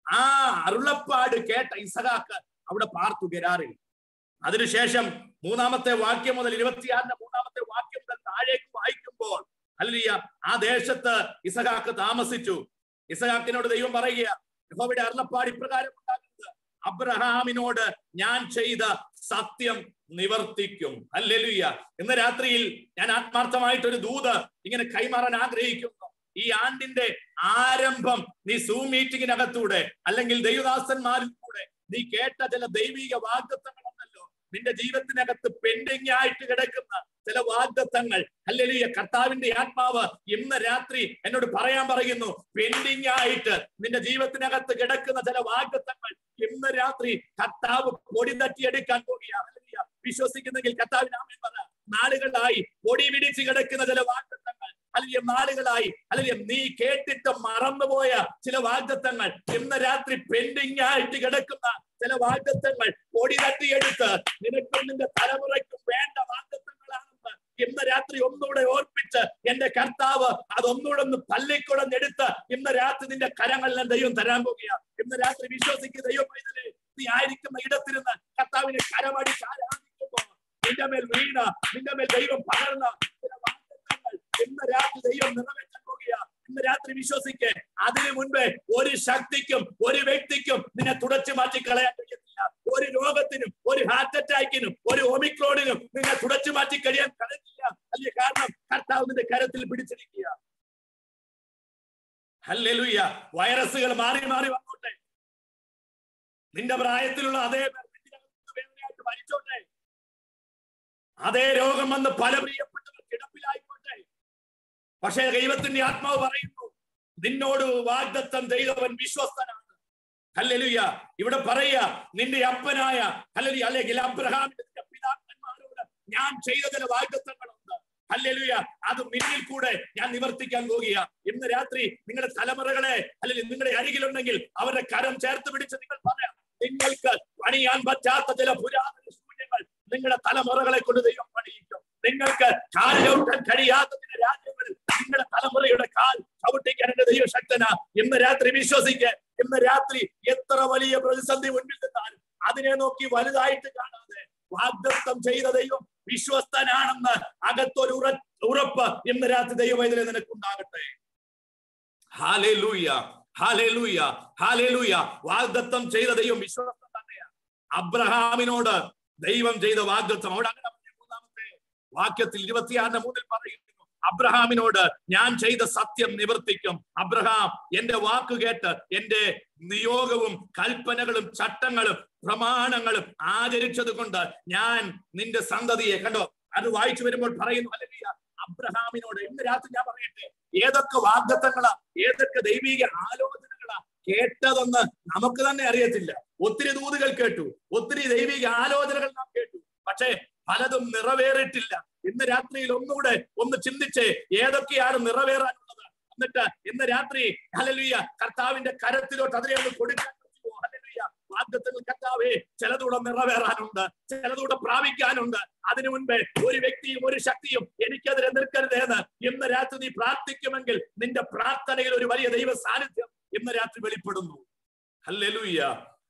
ആ അരുളപ്പാട് കേട്ട ഇസഹാക്ക് അവിടെ പാർത്തു ഗരാറിൽ അതിനുശേഷം മൂന്നാമത്തെ വാക്യം മുതൽ ഇരുപത്തിയാറിന്റെ മൂന്നാമത്തെ വാക്യം മുതൽ താഴേക്ക് വായിക്കുമ്പോൾ അല്ലിയ ആ ദേശത്ത് ഇസഹാക്ക് താമസിച്ചു ഇസഹാക്കിനോട് ദൈവം പറയുക യഹോവയുടെ അരുളപ്പാട് ഇപ്രകാരം ഉണ്ടാകുന്നത് അബ്രഹാമിനോട് ഞാൻ ചെയ്ത സത്യം നിവർത്തിക്കും അല്ലെലുയ്യ ഇന്ന് രാത്രിയിൽ ഞാൻ ആത്മാർത്ഥമായിട്ടൊരു ദൂത് ഇങ്ങനെ കൈമാറാൻ ആഗ്രഹിക്കുന്നു ഈ ആണ്ടിന്റെ ആരംഭം നീ സൂം മീറ്റിങ്ങിനകത്തൂടെ അല്ലെങ്കിൽ ദൈവദാസന്മാരിൽ കൂടെ നീ കേട്ട ചില ദൈവിക വാഗ്ദത്തങ്ങളുണ്ടല്ലോ നിന്റെ ജീവിതത്തിനകത്ത് പെൻഡിങ് ആയിട്ട് കിടക്കുന്ന ചില വാഗ്ദത്തങ്ങൾ അല്ലെങ്കിൽ കർത്താവിന്റെ ആത്മാവ് ഇന്ന് രാത്രി എന്നോട് പറയാൻ പറയുന്നു പെൻഡിങ് ആയിട്ട് നിന്റെ ജീവിതത്തിനകത്ത് കിടക്കുന്ന ചില വാഗ്ദത്തങ്ങൾ ഇന്ന് രാത്രി കർത്താവ് പൊടി തട്ടിയെടുക്കാൻ പോകുകയാണ് ഹല്ലേലൂയ. വിശ്വസിക്കുന്നെങ്കിൽ കർത്താവിന് ആമേൻ പറ നാളുകളായി പൊടി പിടിച്ച് കിടക്കുന്ന ചില വാഗ്ദത്തങ്ങൾ അല്ലെങ്കിൽ നാളുകളായി അല്ലെങ്കിൽ നീ കേട്ടിട്ട് മറന്നുപോയ ചില വാഗ്ദത്തങ്ങൾ ഇന്ന് രാത്രി പെൻഡിങ് ആയിട്ട് കിടക്കുന്ന ചില വാഗ്ദത്തങ്ങൾ പൊടി തട്ടിയെടുത്ത് നിനക്കും നിന്റെ തലമുറയ്ക്കും വേണ്ട വാഗ്ദത്തങ്ങളാണെന്ന് ഇന്ന് രാത്രി ഒന്നുകൂടെ ഓർപ്പിച്ച് എന്റെ കർത്താവ് അതൊന്നുകൂടെ ഒന്ന് പള്ളിക്കുടന്നെടുത്ത് ഇന്ന് രാത്രി നിന്റെ കരങ്ങളിൽ ഞാൻ ദൈവം തരാൻ പോകുകയാണ് ഇന്ന് രാത്രി വിശ്വസിക്കുന്ന ദൈവം പൈതലേ നീ ആയിരിക്കുന്ന ഇടത്തിരുന്ന് കർത്താവിനെ കരമടിച്ച് ആരാധിക്കുമ്പോൾ നിന്റെ മേൽ വീണ നിന്റെ മേൽ ദൈവം പകർന്ന ചില വാഗ്ദത്തങ്ങൾ ഇന്ന് രാത്രി ദൈവം നിറവേറ്റാൻ പോകുകയാണ് ഇന്ന് രാത്രി വിശ്വസിക്ക് അതിനു മുൻപേ ഒരു ശക്തിക്കും ഒരു വ്യക്തിക്കും നിന്നെ തുടച്ചു മാറ്റി കളയാൻ കഴിയത്തില്ല ഒരു രോഗത്തിനും ഒരു ഹാർട്ട് അറ്റാക്കിനും ഒരു ഒമിക്രോണിനും നിന്നെ തുടച്ചു മാറ്റി കഴിയാൻ കഴിയില്ല അല്ലേ കാരണം കർത്താവ് നിന്റെ കരത്തിൽ പിടിച്ചിരിക്കുക ഹല്ലേലൂയ വൈറസുകൾ മാറി മാറി വന്നോട്ടെ നിന്റെ പ്രായത്തിലുള്ള അതേ പേർ നിന്നിനകത്ത് വേദനയായിട്ട് മരിച്ചോട്ടെ അതേ രോഗം വന്ന് പല പ്രിയപ്പെട്ടവർ കിടപ്പിലായിക്കോട്ടെ പക്ഷേ ദൈവത്തിന്റെ ആത്മാവ് പറയുന്നു നിന്നോട് വാഗ്ദത്തം ചെയ്തവൻ വിശ്വസ്തനാണ് ഹല്ലേലൂയ ഇവിടെ പറയുക നിന്റെ അപ്പനായ ഹല്ലേലൂയ അല്ലെങ്കിൽ അബ്രഹാമിന്റെ നിന്റെ പിതാക്കന്മാരോട് ഞാൻ ചെയ്ത ചില വാഗ്ദത്തങ്ങളുണ്ട് ഹല്ലേലൂയ അത് നിന്നിൽ കൂടെ ഞാൻ നിവർത്തിക്കാൻ പോകുക ഇന്ന് രാത്രി നിങ്ങളുടെ തലമുറകളെ അല്ലെങ്കിൽ നിങ്ങളുടെ അരികിലുണ്ടെങ്കിൽ അവരുടെ കരം ചേർത്ത് പിടിച്ച് നിങ്ങൾ പറയാം നിങ്ങൾക്ക് പണിയാൻ പറ്റാത്ത ചില പുരാതന ശൂന്യങ്ങൾ നിങ്ങളുടെ തലമുറകളെ കൊണ്ട് ദൈവം പണിയിക്കും നിങ്ങൾക്ക് കാൽ ചവിട്ടാൻ കഴിയാത്ത ചില രാജ്യങ്ങളിൽ നിങ്ങളുടെ തലമുറയുടെ കാൽ ചവിട്ടിക്കാൻ എന്റെ ദൈവശക്തന ഇന്ന് രാത്രി വിശ്വസിക്ക് ഇന്ന് രാത്രി എത്ര വലിയ പ്രതിസന്ധി മുൻപിൽ നിന്നാലും അതിനെ നോക്കി വലുതായിട്ട് കാണാതെ വാഗ്ദത്തം ചെയ്ത ദൈവം വിശ്വസ്തനാണെന്ന് അകത്തൊരു ഉറ ഉറപ്പ് ഇന്ന് രാത്രി ദൈവവേദന നിനക്കുണ്ടാകട്ടെ ഹാലേലൂയ ഹാലേലൂയ ഹാലേലൂയ വാഗ്ദത്തം ചെയ്ത ദൈവം വിശ്വസ്തൻ തന്നെയാണ് അബ്രഹാമിനോട് ദൈവം ചെയ്ത വാഗ്ദത്തം അവിടെ അങ്ങനെ പറഞ്ഞ മൂന്നാമത്തെ വാക്യത്തിൽ ഇരുപത്തിയാറിന്റെ മൂന്നിൽ പറയുന്നു അബ്രഹാമിനോട് ഞാൻ ചെയ്ത സത്യം നിവർത്തിക്കും അബ്രഹാം എന്റെ വാക്ക് കേട്ട് എന്റെ നിയോഗവും കൽപ്പനകളും ചട്ടങ്ങളും പ്രമാണങ്ങളും ആചരിച്ചത് കൊണ്ട് ഞാൻ നിന്റെ സന്തതിയെ കണ്ടോ അത് വായിച്ചു വരുമ്പോൾ പറയുന്നു അല്ലെങ്കിൽ അബ്രഹാമിനോട് ഇന്ന് രാത്രി ഞാൻ പറയട്ടെ ഏതൊക്കെ വാഗ്ദത്തങ്ങളാ ഏതൊക്കെ ദൈവിക ആലോചനകളാ കേട്ടതെന്ന് നമുക്ക് തന്നെ അറിയത്തില്ല ഒത്തിരി ദൂതുകൾ കേട്ടു ഒത്തിരി ദൈവിക ആലോചനകൾ നാം കേട്ടു പക്ഷേ പലതും നിറവേറിയിട്ടില്ല ഇന്ന് രാത്രിയിൽ ഒന്നുകൂടെ ഒന്ന് ചിന്തിച്ച് ഏതൊക്കെയാണ് നിറവേറാനുള്ളത് എന്നിട്ട് ഇന്ന് രാത്രി ഹലലുയ കർത്താവിന്റെ കരത്തിലോട്ട് അതിനെ ഒന്ന് കൊടുക്കാൻ പറ്റുമോ ഹല്ലേലൂയ. വാഗ്ദത്തങ്ങൾ കർത്താവേ ചിലതൂടെ നിറവേറാനുണ്ട് ചിലതൂടെ പ്രാപിക്കാനുണ്ട് അതിനു മുൻപേ ഒരു വ്യക്തിയും ഒരു ശക്തിയും എനിക്കെതിരെ നിൽക്കരുത് എന്ന് ഇന്ന് രാത്രി നീ പ്രാർത്ഥിക്കുമെങ്കിൽ നിന്റെ പ്രാർത്ഥനയിൽ ഒരു വലിയ ദൈവ സാന്നിധ്യം ഇന്ന് രാത്രി വെളിപ്പെടുന്നു ഹല്ലേലൂയ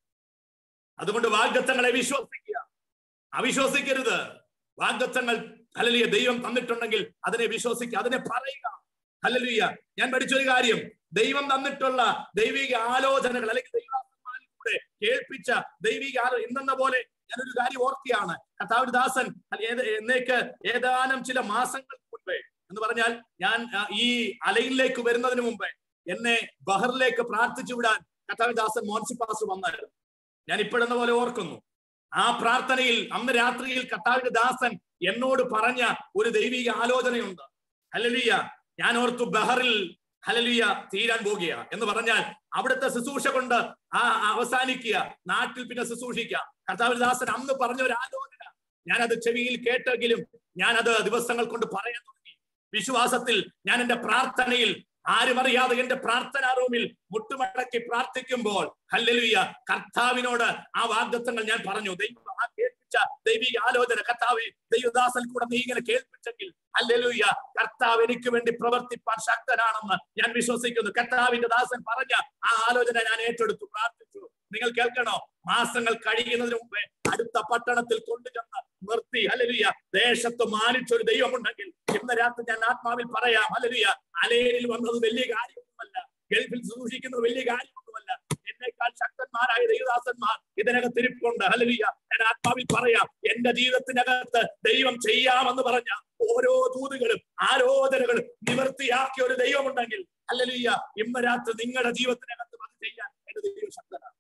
അതുകൊണ്ട് വാഗ്ദത്തങ്ങളെ വിശ്വസിക്കുക അവിശ്വസിക്കരുത് വാഗ്ദത്തങ്ങൾ ഹല്ലേലൂയ ദൈവം തന്നിട്ടുണ്ടെങ്കിൽ അതിനെ വിശ്വസിക്കുക അതിനെ പറയുക ഹല്ലേലൂയ ഞാൻ പഠിച്ചൊരു കാര്യം ദൈവം തന്നിട്ടുള്ള ദൈവിക ആലോചനകൾ അല്ലെങ്കിൽ ദൈവാത്മാവിൽ കൂടെ കേൾപ്പിച്ച ദൈവിക ആലോ ഇന്നെന്ന പോലെ ഞാനൊരു കാര്യം ഓർക്കുകയാണ് കർത്താവിന്റെ ദാസൻ ഏത് എന്നേക്ക് ഏതാനും ചില മാസങ്ങൾക്ക് മുൻപേ എന്ന് പറഞ്ഞാൽ ഞാൻ ആ, ഈ അലയിലേക്ക് വരുന്നതിന് മുമ്പേ എന്നെ ബഹറിലേക്ക് പ്രാർത്ഥിച്ചു വിടാൻ കർത്താവിന്റെ ദാസൻ മോൻസി പാസ് വന്നായിരുന്നു ഞാൻ ഇപ്പോഴെന്ന പോലെ ഓർക്കുന്നു ആ പ്രാർത്ഥനയിൽ അന്ന് രാത്രിയിൽ കർത്താവിന്റെ ദാസൻ എന്നോട് പറഞ്ഞ ഒരു ദൈവിക ആലോചനയുണ്ട് ഹലലിയ ഞാൻ ഓർത്തു ബഹറിൽ ഹലലിയ തീരാൻ പോകുക എന്ന് പറഞ്ഞാൽ അവിടുത്തെ ശുശ്രൂഷ കൊണ്ട് ആ അവസാനിക്കുക നാട്ടിൽ പിന്നെ ശുശ്രൂഷിക്കുക കർത്താവിന്റെ ദാസൻ അന്ന് പറഞ്ഞ ഒരു ആലോചന ഞാനത് ചെവിയിൽ കേട്ടെങ്കിലും ഞാനത് ദിവസങ്ങൾ കൊണ്ട് പറയാൻ തുടങ്ങി വിശ്വാസത്തിൽ ഞാൻ എന്റെ പ്രാർത്ഥനയിൽ ആരും അറിയാതെ എന്റെ പ്രാർത്ഥനാ റൂമിൽ മുട്ടുമടക്കി പ്രാർത്ഥിക്കുമ്പോൾ ഹല്ലേലൂയ കർത്താവിനോട് ആ വാഗ്ദത്തങ്ങൾ ഞാൻ പറഞ്ഞു ദൈവം ആ കേട്ടിട്ട് ലഭിച്ച ദൈവിക ആലോചന കർത്താവെ ദൈവദാസൻ കൂടെ നീ ഇങ്ങനെ കേൾപ്പിച്ചെങ്കിൽ അല്ലെലുയ്യ കർത്താവ് എനിക്ക് വേണ്ടി പ്രവർത്തിപ്പാൻ ശക്തനാണെന്ന് ഞാൻ വിശ്വസിക്കുന്നു കർത്താവിന്റെ ദാസൻ പറഞ്ഞ ആ ആലോചന ഞാൻ ഏറ്റെടുത്തു പ്രാർത്ഥിച്ചു നിങ്ങൾ കേൾക്കണോ മാസങ്ങൾ കഴിയുന്നതിന് മുമ്പേ അടുത്ത പട്ടണത്തിൽ കൊണ്ടുചെന്ന് നിർത്തി അല്ലലുയ്യ ദേശത്ത് മാനിച്ചൊരു ദൈവമുണ്ടെങ്കിൽ ഇന്ന് രാത്രി ഞാൻ ആത്മാവിൽ പറയാം അല്ലലുയ്യ അലേരിൽ വന്നത് വലിയ കാര്യമൊന്നുമല്ല ഗൾഫിൽ സൂക്ഷിക്കുന്നത് വലിയ കാര്യമൊന്നുമല്ല എന്നേക്കാൾ ശക്തന്മാരായ ദൈവദാസന്മാർ ഇതിനകത്ത് ഇരിപ്പുണ്ട് അല്ലലുയ്യ ഞാൻ ആത്മാവിൽ പറയാം എന്റെ ജീവിതത്തിനകത്ത് ദൈവം ചെയ്യാമെന്ന് പറഞ്ഞ ഓരോ ദൂതുകളും ആലോചനകളും നിവൃത്തിയാക്കിയ ഒരു ദൈവമുണ്ടെങ്കിൽ അല്ലലുയ്യ ഇന്ന് രാത്രി നിങ്ങളുടെ ജീവിതത്തിനകത്ത് അത് ചെയ്യാൻ എന്റെ ദൈവം ശക്തനാണ്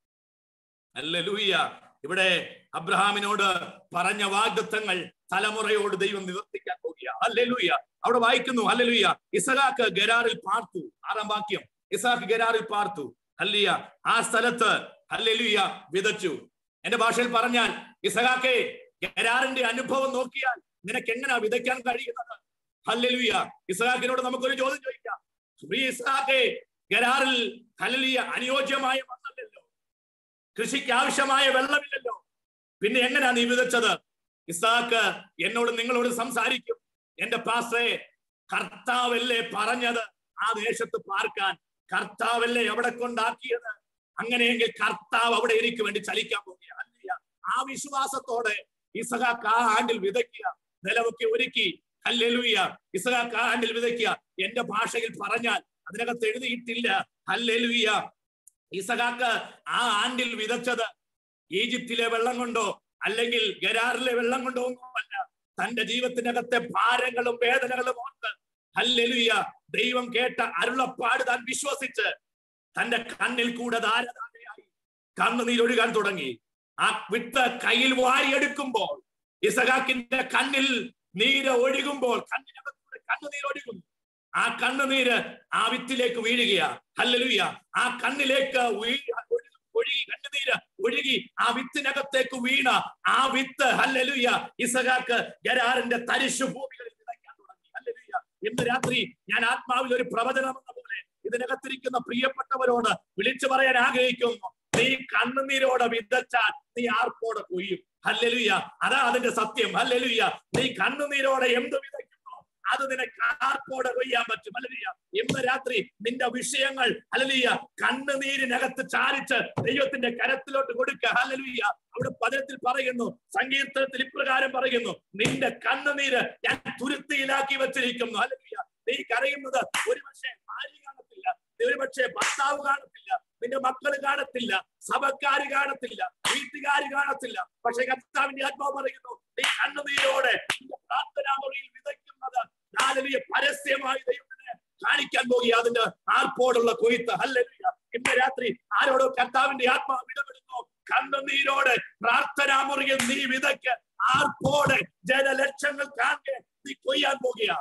അല്ലലൂയ്യ ഇവിടെ അബ്രഹാമിനോട് പറഞ്ഞ വാഗ്ദത്തങ്ങൾ തലമുറയോട് ദൈവം നിവർത്തിക്കാൻ പോകുക അല്ലെലൂയ്യ അവിടെ വായിക്കുന്നു അല്ലെലൂയ്യ ഇസഹാക്ക് ഗരാറിൽ പാർത്തു ആറാം വാക്യം ഇസഹാക്ക് ഗരാറിൽ പാർത്തു അല്ലിയ ആ സ്ഥലത്ത് അല്ലെലുയ്യ വിതച്ചു എന്റെ ഭാഷയിൽ പറഞ്ഞാൽ ഇസഹാക്കെ ഗരാറിന്റെ അനുഭവം നോക്കിയാൽ നിനക്ക് എങ്ങനെയാ വിതയ്ക്കാൻ കഴിയുന്നത് ഹല്ലേലൂയ ഇസഹാക്കിനോട് നമുക്കൊരു ചോദ്യം ചോദിക്കാം ശ്രീ ഇസഹാക്കെ ഗരാറിൽ ഹല്ലേലൂയ അനുയോജ്യമായ മണ്ണല്ലല്ലോ കൃഷിക്ക് ആവശ്യമായ വെള്ളമില്ലല്ലോ പിന്നെ എങ്ങനെയാ നീ വിതച്ചത് ഇസാക്ക് എന്നോട് നിങ്ങളോട് സംസാരിക്കും എന്റെ പാസേ കർത്താവല്ലേ പറഞ്ഞത് ആ ദേശത്ത് പാർക്കാൻ കർത്താവല്ലേ എവിടെ കൊണ്ടാക്കിയത് അങ്ങനെയെങ്കിൽ കർത്താവ് അവിടെ എനിക്ക് വേണ്ടി ചലിക്കാൻ പോകുകയാണ് ആ വിശ്വാസത്തോടെ ഇസഹാക്ക് ആ ആണ്ടിൽ വിതയ്ക്കുക നിലവൊക്കെ ഒരുക്കി ഹല്ലെലുയ്യ ഇസഹാക്ക് ആ ആണ്ടിൽ വിതയ്ക്കുക എന്റെ ഭാഷയിൽ പറഞ്ഞാൽ അതിനകത്ത് എഴുതിയിട്ടില്ല ഹല്ലെലുയ്യ ഇസഹാക്ക് ആ ആണ്ടിൽ വിതച്ചത് ഈജിപ്തിലെ വെള്ളം കൊണ്ടോ അല്ലെങ്കിൽ ഗരാറിലെ വെള്ളം കൊണ്ടോ ഒന്നുമല്ല തന്റെ ജീവിതത്തിനകത്തെ ഭാരങ്ങളും വേദനകളും ഓർത്ത് ഹല്ലെലുയ്യ ദൈവം കേട്ട അരുളപ്പാട് താൻ വിശ്വസിച്ച് തന്റെ കണ്ണിൽ കൂടെ ധാരധാരയായി കണ്ണുനീരൊഴുകാൻ തുടങ്ങി ആ വിത്ത് കയ്യിൽ വാരിയെടുക്കുമ്പോൾ ഇസഹാക്കിന്റെ കണ്ണിൽ നീര് ഒഴുകുമ്പോൾ കണ്ണിനകത്തൂടെ കണ്ണുനീർ ഒഴുകുന്നു ആ കണ്ണുനീര് ആ വിത്തിലേക്ക് വീഴുകയാ ഹല്ലലുയ്യ ആ കണ്ണിലേക്ക് വീ- ഒഴുകി- ഒഴുകി കണ്ണുനീര് ഒഴുകി ആ വിത്തിനകത്തേക്ക് വീണ ആ വിത്ത് ഹല്ലലുയ്യ ഇസഹാക്ക് ഗരാറിന്റെ തരിശു ഭൂമികളിൽ വിതയ്ക്കാൻ തുടങ്ങി ഹല്ലലുയ്യ ഇന്ന് രാത്രി ഞാൻ ആത്മാവിൽ ഒരു പ്രവചനം എന്ന പോലെ ഇതിനകത്തിരിക്കുന്ന പ്രിയപ്പെട്ടവരോട് വിളിച്ചു പറയാൻ ആഗ്രഹിക്കുന്നു നീ കണ്ണുനീരോടെ വിതച്ചാൽ നീ ആർപ്പോടെ കൊയ്യും ഹല്ലലുയ്യ അതാ അതിന്റെ സത്യം ഹല്ലലുയ്യ നീ കണ്ണുനീരോടെ എന്ത് വിതയ്ക്കുന്നു അത് നിനക്ക് ആർപ്പോടെ കൊയ്യാൻ പറ്റും ഹല്ലേലൂയ ഇന്ന് രാത്രി നിന്റെ വിഷയങ്ങൾ ഹല്ലേലൂയ കണ്ണുനീരിനകത്ത് ചാരിച്ച് ദൈവത്തിന്റെ കരത്തിലോട്ട് കൊടുക്കുക ഹല്ലേലൂയ അവിടെ പദത്തിൽ പറയുന്നു സങ്കീർത്തനത്തിൽ ഇപ്രകാരം പറയുന്നു നിന്റെ കണ്ണുനീര് ഞാൻ തുരുത്തിയിലാക്കി വെച്ചിരിക്കുന്നു ഹല്ലേലൂയ നീ കരയുന്നത് ഒരുപക്ഷെ ഭാര്യ കാണത്തില്ല ഒരുപക്ഷെ ഭർത്താവ് കാണത്തില്ല നിന്റെ മക്കൾ കാണത്തില്ല സഭക്കാര് കാണത്തില്ല വീട്ടുകാര് കാണത്തില്ല പക്ഷെ കർത്താവിന്റെ ആത്മാവ് പറയുന്നു നീ കണ്ണുനീരോടെ നിന്റെ പ്രാർത്ഥനാ മുറിയിൽ വിതയ്ക്കുന്നത് നാലലിയ പരസ്യമായി ദൈവത്തിനെ കാണിക്കാൻ പോകുക അതിന്റെ ആർപ്പോടുള്ള കൊയ്ത്ത് ഹല്ലേലൂയ ഇന്ന് രാത്രി ആരോടോ കർത്താവിന്റെ ആത്മാവ് ഇടപെടുന്നു കണ്ണുനീരോടെ പ്രാർത്ഥനാ മുറിയിൽ നീ വിതയ്ക്ക് ആർപ്പോടെ ജനലക്ഷങ്ങൾ കാണെ നീ കൊയ്യാൻ പോകുക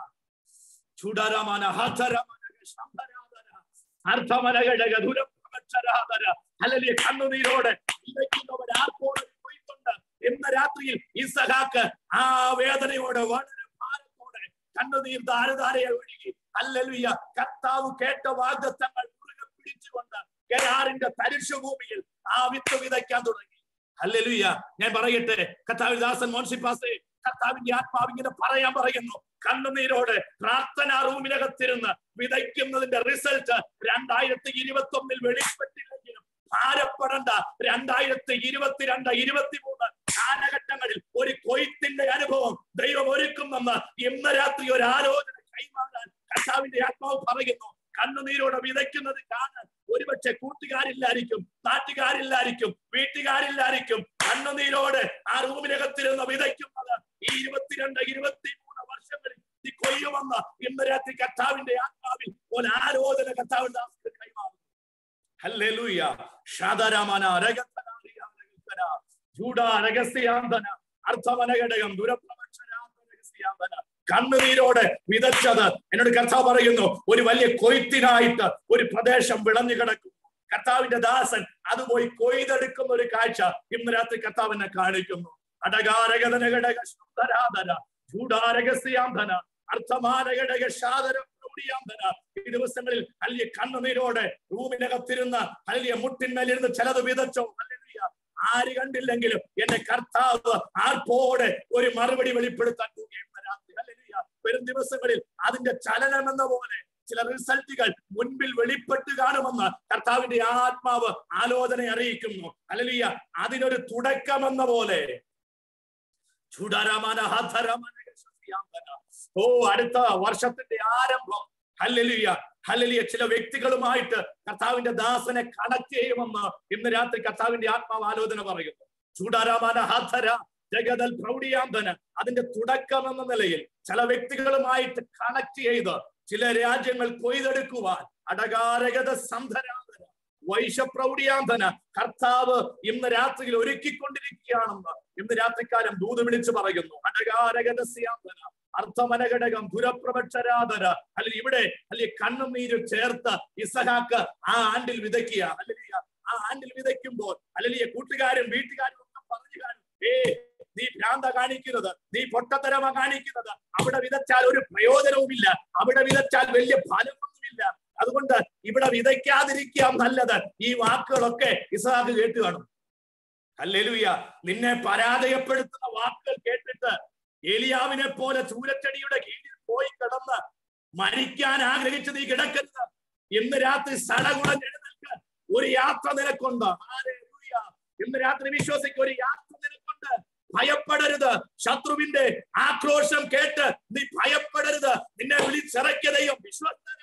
ചുടരമന ഹതരമന ശംഭരാധര അർത്ഥമനഘടക ദുരപ്രമക്ഷരാധര അല്ലെങ്കിൽ കണ്ണുനീരോടെ വിതയ്ക്കുന്നവൻ ആർപ്പോടെ കൊയ്ത്തുണ്ട് ഇന്ന് രാത്രിയിൽ ഇസഹാക്ക് ആ വേദനയോടെ വളരെ ഭാരത്തോടെ കണ്ണുനീർ ധാരധാരയെ ഒഴുകി അല്ലലുയ്യ കർത്താവ് കേട്ട വാഗ്ദത്തങ്ങൾ മുറുകെ പിടിച്ചുകൊണ്ട് കരാറിന്റെ തരിശുഭൂമിയിൽ ആ വിത്ത് വിതയ്ക്കാൻ തുടങ്ങി അല്ലലുയ്യ ഞാൻ പറയട്ടെ കർത്താവ് ദാസൻ മോൻസിപ്പാസെ കർത്താവിന്റെ ആത്മാവ് ഇങ്ങനെ പറയാൻ പറയുന്നു കണ്ണുനീരോടെ പ്രാർത്ഥനാ റൂമിനകത്തിരുന്ന് വിതയ്ക്കുന്നതിന്റെ റിസൾട്ട് രണ്ടായിരത്തി ഇരുപത്തി ഒന്നിൽ വെളിപ്പെട്ടില്ലെങ്കിലും ഭാരപ്പെടേണ്ട രണ്ടായിരത്തി ഇരുപത്തിരണ്ട് ഇരുപത്തിമൂന്ന് കാലഘട്ടങ്ങളിൽ ഒരു കൊയ്ത്തിന്റെ അനുഭവം ദൈവം ഒരുക്കുമെന്ന് ഇന്ന് രാത്രി ഒരു ആലോചന കൈമാറാൻ കർത്താവിന്റെ ആത്മാവ് പറയുന്നു കണ്ണുനീരോടെ വിതയ്ക്കുന്നത് കാണാൻ ഒരുപക്ഷെ കൂട്ടുകാരില്ലായിരിക്കും നാട്ടുകാരില്ലായിരിക്കും വീട്ടുകാരില്ലായിരിക്കും കണ്ണുനീരോടെ ആ റൂമിനകത്തിരുന്ന് വിതയ്ക്കുന്നത് ഈ ഇരുപത്തിരണ്ട് ഇരുപത്തിമൂന്ന് വർഷങ്ങളിൽ നീ കൊയ്യുമെന്ന് ഇന്ന് രാത്രി കർത്താവിന്റെ ആത്മാവിൽ ഒരു ആലോചന കർത്താവിന്റെ ആത്മാവിൽ കൈമാറുന്നു ഹല്ലേലൂയ ഷാദരമന രഗതനാരിയാന്തന ജൂഡ രഹസ്യാന്തന അർത്ഥമനഘടകം ദുരപ്രമക്ഷരാന്തന കണ്ണുനീരോടെ വിതച്ചത് എന്നോട് കർത്താവ് പറയുന്നു ഒരു വലിയ കൊയ്ത്തിനായിട്ട് ഒരു പ്രദേശം വിളഞ്ഞു കിടക്കും കർത്താവിന്റെ ദാസൻ അത് പോയി കൊയ്തെടുക്കുന്ന ഒരു കാഴ്ച ഇന്ന് രാത്രി കർത്താവിനെ കാണിക്കുന്നു അടകാരകതനഘടക സുന്ദരാധന ചൂടാരകസ്യാന്തന അർത്ഥമാനഘടക ശാദരം പ്രൗഢിയാന്തന ഈ ദിവസങ്ങളിൽ അല്ലിയ കണ്ണുനീരോടെ റൂമിനകത്തിരുന്ന് അല്ലിയ മുട്ടിന്മേലിരുന്ന് ചിലത് വിതച്ചോ അല്ലിയ ആര് കണ്ടില്ലെങ്കിലും എന്റെ കർത്താവ് ആർപ്പോടെ ഒരു മറുപടി വെളിപ്പെടുത്താൻ പോവുകയാണ് രാത്രി ഹല്ലേലൂയ. വരും ദിവസങ്ങളിൽ അതിന്റെ ചലനം എന്ന പോലെ ചില റിസൾട്ടുകൾ മുൻപിൽ വെളിപ്പെട്ട് കാണുമെന്ന് കർത്താവിന്റെ ആത്മാവ് ആലോചന അറിയിക്കുന്നു അല്ലലിയ അതിനൊരു തുടക്കമെന്ന പോലെ ചുടരമന ഹധരമന ഗശസ്യാന്തന. ഓ അടുത്ത വർഷത്തിന്റെ ആരംഭം ഹല്ലലിയ ഹല്ലലിയ ചില വ്യക്തികളുമായിട്ട് കർത്താവിന്റെ ദാസനെ കണക്ട് ചെയ്യുമെന്ന് ഇന്ന് രാത്രി കർത്താവിന്റെ ആത്മാവ് ആലോചന പറയുന്നു ചുടരമന ഹധര ജഗതൽ പ്രൗഢിയാന്തന അതിന്റെ തുടക്കം എന്ന നിലയിൽ ചില വ്യക്തികളുമായിട്ട് കണക്ട് ചെയ്ത് ചില രാജ്യങ്ങൾ കൊയ്തെടുക്കുവാൻ അടകാരഗത സന്ധരാന്തന വൈശപ്രൗഢിയാന്തന കർത്താവ് ഇന്ന് രാത്രിയിൽ ഒരുക്കിക്കൊണ്ടിരിക്കുകയാണെന്ന് ഇന്ന് രാത്രിക്കാലം ദൂത് വിളിച്ചു പറയുന്നു അടകാരഗതസ്യാന്തന അർത്ഥമനഘടകം ദുരപ്രപക്ഷരാധന അല്ലെങ്കിൽ ഇവിടെ അല്ലെങ്കിൽ കണ്ണുനീര് ചേർത്ത് ഇസഹാക്ക് ആ ആണ്ടിൽ വിതയ്ക്കുക അല്ലെങ്കിൽ ആ ആണ്ടിൽ വിതയ്ക്കുമ്പോൾ അല്ലെങ്കിൽ കൂട്ടുകാരും വീട്ടുകാരും ഒക്കെ പറഞ്ഞു കാണും ഏ നീ ഭ്രാന്ത കാണിക്കുന്നത് നീ പൊട്ടത്തരമ കാണിക്കുന്നത് അവിടെ വിതച്ചാൽ ഒരു പ്രയോജനവുമില്ല അവിടെ വിതച്ചാൽ വലിയ ഫലമൊന്നുമില്ല അതുകൊണ്ട് ഇവിടെ വിതയ്ക്കാതിരിക്കാം നല്ലത് ഈ വാക്കുകളൊക്കെ ഇസഹാക്ക് കേട്ട് കാണും അല്ലെലുയ നിന്നെ പരാജയപ്പെടുത്തുന്ന വാക്കുകൾ കേട്ടിട്ട് ഏലിയാവിനെ പോലെ ചൂരച്ചെടിയുടെ കീഴിൽ പോയി കിടന്ന് മരിക്കാൻ ആഗ്രഹിച്ച് നീ കിടക്കരുത് ഇന്ന് രാത്രി സടകുടഞ്ഞ് എഴുന്നേൽക്ക് ഒരു യാത്ര നിനക്കുണ്ട് ഹല്ലേലൂയ. ഇന്ന് രാത്രി വിശ്വസിക്ക് ഒരു യാത്ര നിനക്കുണ്ട് ഭയപ്പെടരുത് ശത്രുവിന്റെ ആക്രോശം കേട്ട് നീ ഭയപ്പെടരുത് നിന്നെ വിളിച്ചിറക്കിയതയും വിശ്വസ്തനാണ്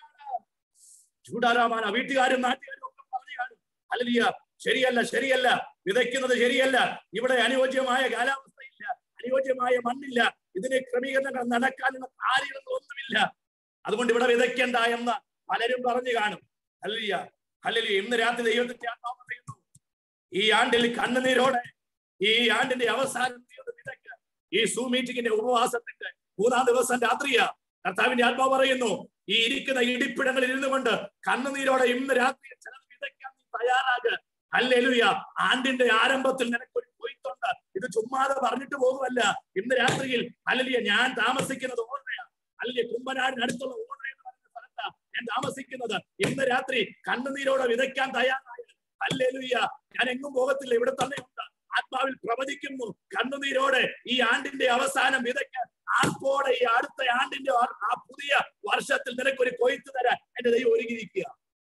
ചൂടാരാമാന വീട്ടുകാരും നാട്ടുകാരും ഒക്കെ പറഞ്ഞു കാണും അല്ലലിയ ശരിയല്ല ശരിയല്ല വിതയ്ക്കുന്നത് ശരിയല്ല ഇവിടെ അനുയോജ്യമായ കാലാവസ്ഥയില്ല അനുയോജ്യമായ മണ്ണില്ല ഇതിന് ക്രമീകരണങ്ങൾ നടക്കാനുള്ള കാര്യങ്ങളൊന്നും ഒന്നുമില്ല അതുകൊണ്ട് ഇവിടെ വിതയ്ക്കണ്ട എന്ന് പലരും പറഞ്ഞു കാണും അല്ലലിയ അല്ലലിയ ഇന്ന് രാത്രി ദൈവത്തിന്റെ ആത്മാവ് പറയുന്നു ഈ ആണ്ടിൽ കണ്ണുനീരോടെ ഈ ആണ്ടിന്റെ അവസാനത്തെ വിതയ്ക്ക് ഈ സൂ മീറ്റിംഗിന്റെ ഉപവാസത്തിന്റെ മൂന്നാം ദിവസം രാത്രിയാ കർത്താവിന്റെ ആത്മാവ് പറയുന്നു ഈ ഇരിക്കുന്ന ഇടിപ്പിടങ്ങളിൽ ഇരുന്നു കൊണ്ട് കണ്ണുനീരോടെ ഇന്ന് രാത്രി ചിലത് വിതയ്ക്കാൻ നീ തയ്യാറാകുക അല്ലെലുയ ആണ്ടിന്റെ ആരംഭത്തിൽ നിനക്കൊരു കൊയ്ത്തുണ്ട് ഇത് ചുമ്മാതെ പറഞ്ഞിട്ട് പോകുമല്ല ഇന്ന് രാത്രിയിൽ അല്ലലിയ ഞാൻ താമസിക്കുന്നത് ഓർമ്മയാണ് അല്ലലിയ കുമ്പനാടിനടുത്തുള്ള ഓർമ്മ എന്ന് പറയുന്ന സ്ഥലത്താ ഞാൻ താമസിക്കുന്നത് ഇന്ന് രാത്രി കണ്ണുനീരോടെ വിതയ്ക്കാൻ തയ്യാറായ അല്ലെലുയ ഞാൻ എങ്ങും പോകത്തില്ല ഇവിടെ തന്നെ ഉണ്ട് ആത്മാവിൽ പ്രവചിക്കുന്നു കണ്ണുനീരോടെ ഈ ആണ്ടിന്റെ അവസാനം വിതയ്ക്കാൻ ആർപ്പോടെ ഈ അടുത്ത ആണ്ടിന്റെ ആ- ആ പുതിയ വർഷത്തിൽ നിനക്കൊരു കൊയ്ത്ത് തരാൻ എന്റെ ദൈവം ഒരുങ്ങിയിരിക്കുക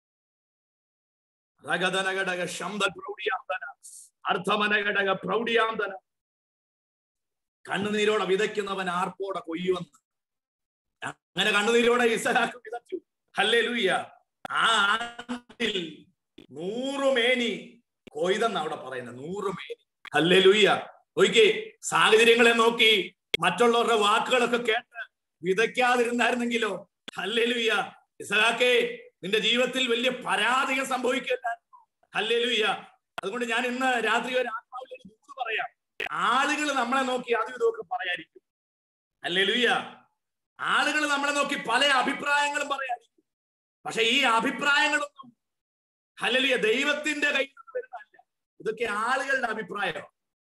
രഗതനഘടക ശബ്ദ പ്രൗഢിയാന്തന അർത്ഥമനഘടക പ്രൗഢിയാന്തന കണ്ണുനീരോടെ വിതയ്ക്കുന്നവൻ ആർപ്പോടെ കൊയ്യുമെന്ന് അങ്ങനെ കണ്ണുനീരോടെ ഇസഹാക്ക് വിതച്ചു ഹല്ലേ ലൂയ്യ ആ ആണ്ടിൽ നൂറുമേനി കൊയ്തെന്ന് അവിടെ പറയുന്നത് നൂറുമേനി ഹല്ലേ ലൂയ്യ ഒരിക്കേ സാഹചര്യങ്ങളെ നോക്കി മറ്റുള്ളവരുടെ വാക്കുകളൊക്കെ കേട്ട് വിതയ്ക്കാതിരുന്നായിരുന്നെങ്കിലോ ഹല്ലേ ലൂയ്യ ഇസഹാക്കേ നിന്റെ ജീവിതത്തിൽ വലിയ പരാജയം സംഭവിക്കില്ലായിരുന്നു ഹല്ലേ ലൂയ്യ അതുകൊണ്ട് ഞാൻ ഇന്ന് രാത്രി ഒരു ആത്മാവിൽ ഒരു ദൂത് പറയാം ആളുകൾ നമ്മളെ നോക്കി അതും ഇതൊക്കെ പറയാതിരിക്കും അല്ലേ ലൂയ്യ ആളുകൾ നമ്മളെ നോക്കി പല അഭിപ്രായങ്ങളും പറയാതിരിക്കും പക്ഷെ ഈ അഭിപ്രായങ്ങളൊന്നും ഹലലിയ ദൈവത്തിന്റെ കയ്യിൽ നിന്ന് വരുന്നതല്ല ഇതൊക്കെ ആളുകളുടെ അഭിപ്രായം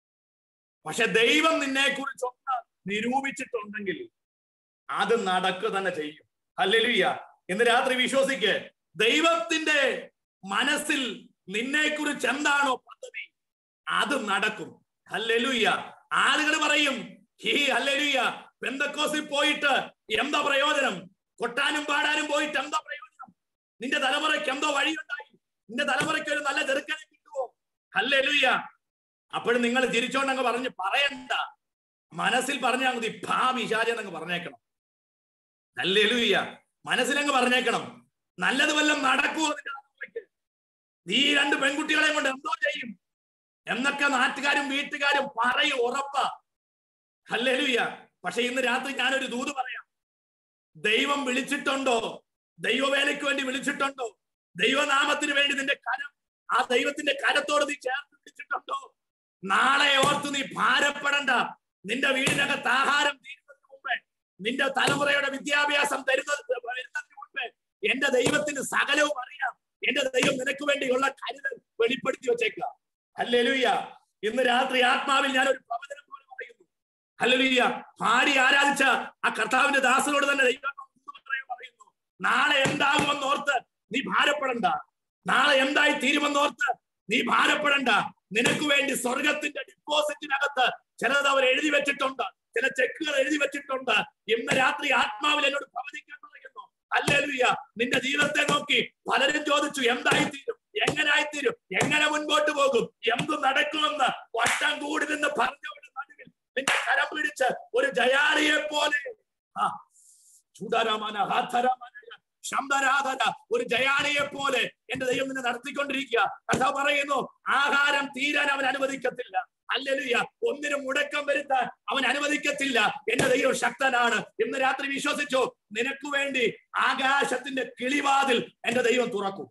പക്ഷെ ദൈവം നിന്നെ കുറിച്ച് ഒന്ന് നിരൂപിച്ചിട്ടുണ്ടെങ്കിൽ അത് നടക്കുക തന്നെ ചെയ്യും ഹല്ലേലൂയ ഇന്ന് രാത്രി വിശ്വസിക്ക് ദൈവത്തിന്റെ മനസ്സിൽ നിന്നെ കുറിച്ച് എന്താണോ പദ്ധതി അത് നടക്കും ഹല്ലേലൂയ ആളുകൾ പറയും ഈ ഹല്ലേലൂയ പെന്തക്കോസിൽ പോയിട്ട് എന്താ പ്രയോജനം കൊട്ടാനും പാടാനും പോയിട്ട് എന്താ പ്രയോജനം നിന്റെ തലമുറയ്ക്ക് എന്തോ വഴിയുണ്ടായി നിന്റെ തലമുറയ്ക്ക് ഒരു നല്ല ചെറുക്കനെ കിട്ടുമോ ഹല്ലേലൂയ അപ്പോഴും നിങ്ങൾ ചിരിച്ചോണ്ടങ്ങ് പറഞ്ഞ് പറയണ്ട മനസ്സിൽ പറഞ്ഞാൽ മതി ഭാവി എന്നങ്ങ് പറഞ്ഞേക്കണം ഹല്ലേലൂയ മനസ്സിലങ്ങ് പറഞ്ഞേക്കണം നല്ലത് വല്ലതും നടക്കുമോ നിന്റെ തലമുറയ്ക്ക് നീ ഈ രണ്ട് പെൺകുട്ടികളെ കൊണ്ട് എന്തോ ചെയ്യും എന്നൊക്കെ നാട്ടുകാരും വീട്ടുകാരും പറയും ഉറപ്പാ ഹല്ലേലൂയ പക്ഷെ ഇന്ന് രാത്രി ഞാനൊരു ദൂത് പറയാം ദൈവം വിളിച്ചിട്ടുണ്ടോ ദൈവവേലയ്ക്ക് വേണ്ടി വിളിച്ചിട്ടുണ്ടോ ദൈവനാമത്തിന് വേണ്ടി നിന്റെ കരം ആ ദൈവത്തിന്റെ കരത്തോട് നീ ചേർത്ത് പിടിച്ചിട്ടുണ്ടോ നാളെ ഓർത്ത് നീ ഭാരപ്പെടണ്ട നിന്റെ വീടിനകത്ത് ആഹാരം തീരുന്നതിന് മുമ്പേ നിന്റെ തലമുറയുടെ വിദ്യാഭ്യാസം തരുന്നത് വരുന്നതിന് മുമ്പേ എന്റെ ദൈവത്തിന് സകലവും അറിയാം എന്റെ ദൈവം നിനക്ക് വേണ്ടിയുള്ള കരുതൽ വെളിപ്പെടുത്തി വെച്ചേക്കുക അല്ലെലുയ്യ ഇന്ന് രാത്രി ആത്മാവിൽ ഞാൻ ഒരു പ്രവചനം പോലെ പറയുന്നു അല്ലെലുയ്യ പാടി ആരാധിച്ച ആ കർത്താവിന്റെ ദാസനോട് തന്നെ ദൈവം പറയുന്നു നാളെ എന്താകുമെന്ന് ഓർത്ത് നീ ഭാരപ്പെടണ്ട നാളെ എന്തായി തീരുമെന്ന് ഓർത്ത് നീ ഭാരപ്പെടണ്ട നിനക്ക് വേണ്ടി സ്വർഗത്തിന്റെ ഡിപ്പോസിറ്റിനകത്ത് ചിലത് അവർ എഴുതി വെച്ചിട്ടുണ്ട് ചില ചെക്കുകൾ എഴുതി വെച്ചിട്ടുണ്ട് ഇന്ന് രാത്രി ആത്മാവിൽ എന്നോട് പ്രവചിക്കാൻ പറയുന്നു അല്ലേലുയ്യ നിന്റെ ജീവിതത്തെ നോക്കി പലരും ചോദിച്ചു എന്തായിത്തീരും എങ്ങനായിത്തീരും എങ്ങനെ മുൻപോട്ട് പോകും എന്ത് നടക്കുമെന്ന് വട്ടം കൂടി നിന്ന് പറഞ്ഞവരുടെ നടുവിൽ നിന്റെ കരം പിടിച്ച് ഒരു ജയാളിയെ പോലെ ആ ചൂടാരാമാന ഹാഥരാമാന ശബ്ദരാധന ഒരു ജയാളിയെ പോലെ എന്റെ ദൈവം നിന്നെ നടത്തിക്കൊണ്ടിരിക്കുക കഥ പറയുന്നു ആഹാരം തീരാൻ അവൻ അനുവദിക്കത്തില്ല അല്ലെലുയ്യ ഒന്നിനും മുടക്കം വരുത്താൻ അവൻ അനുവദിക്കത്തില്ല എന്റെ ദൈവം ശക്തനാണ് ഇന്ന് രാത്രി വിശ്വസിച്ചു നിനക്ക് വേണ്ടി ആകാശത്തിന്റെ കിളിവാതിൽ എന്റെ ദൈവം തുറക്കും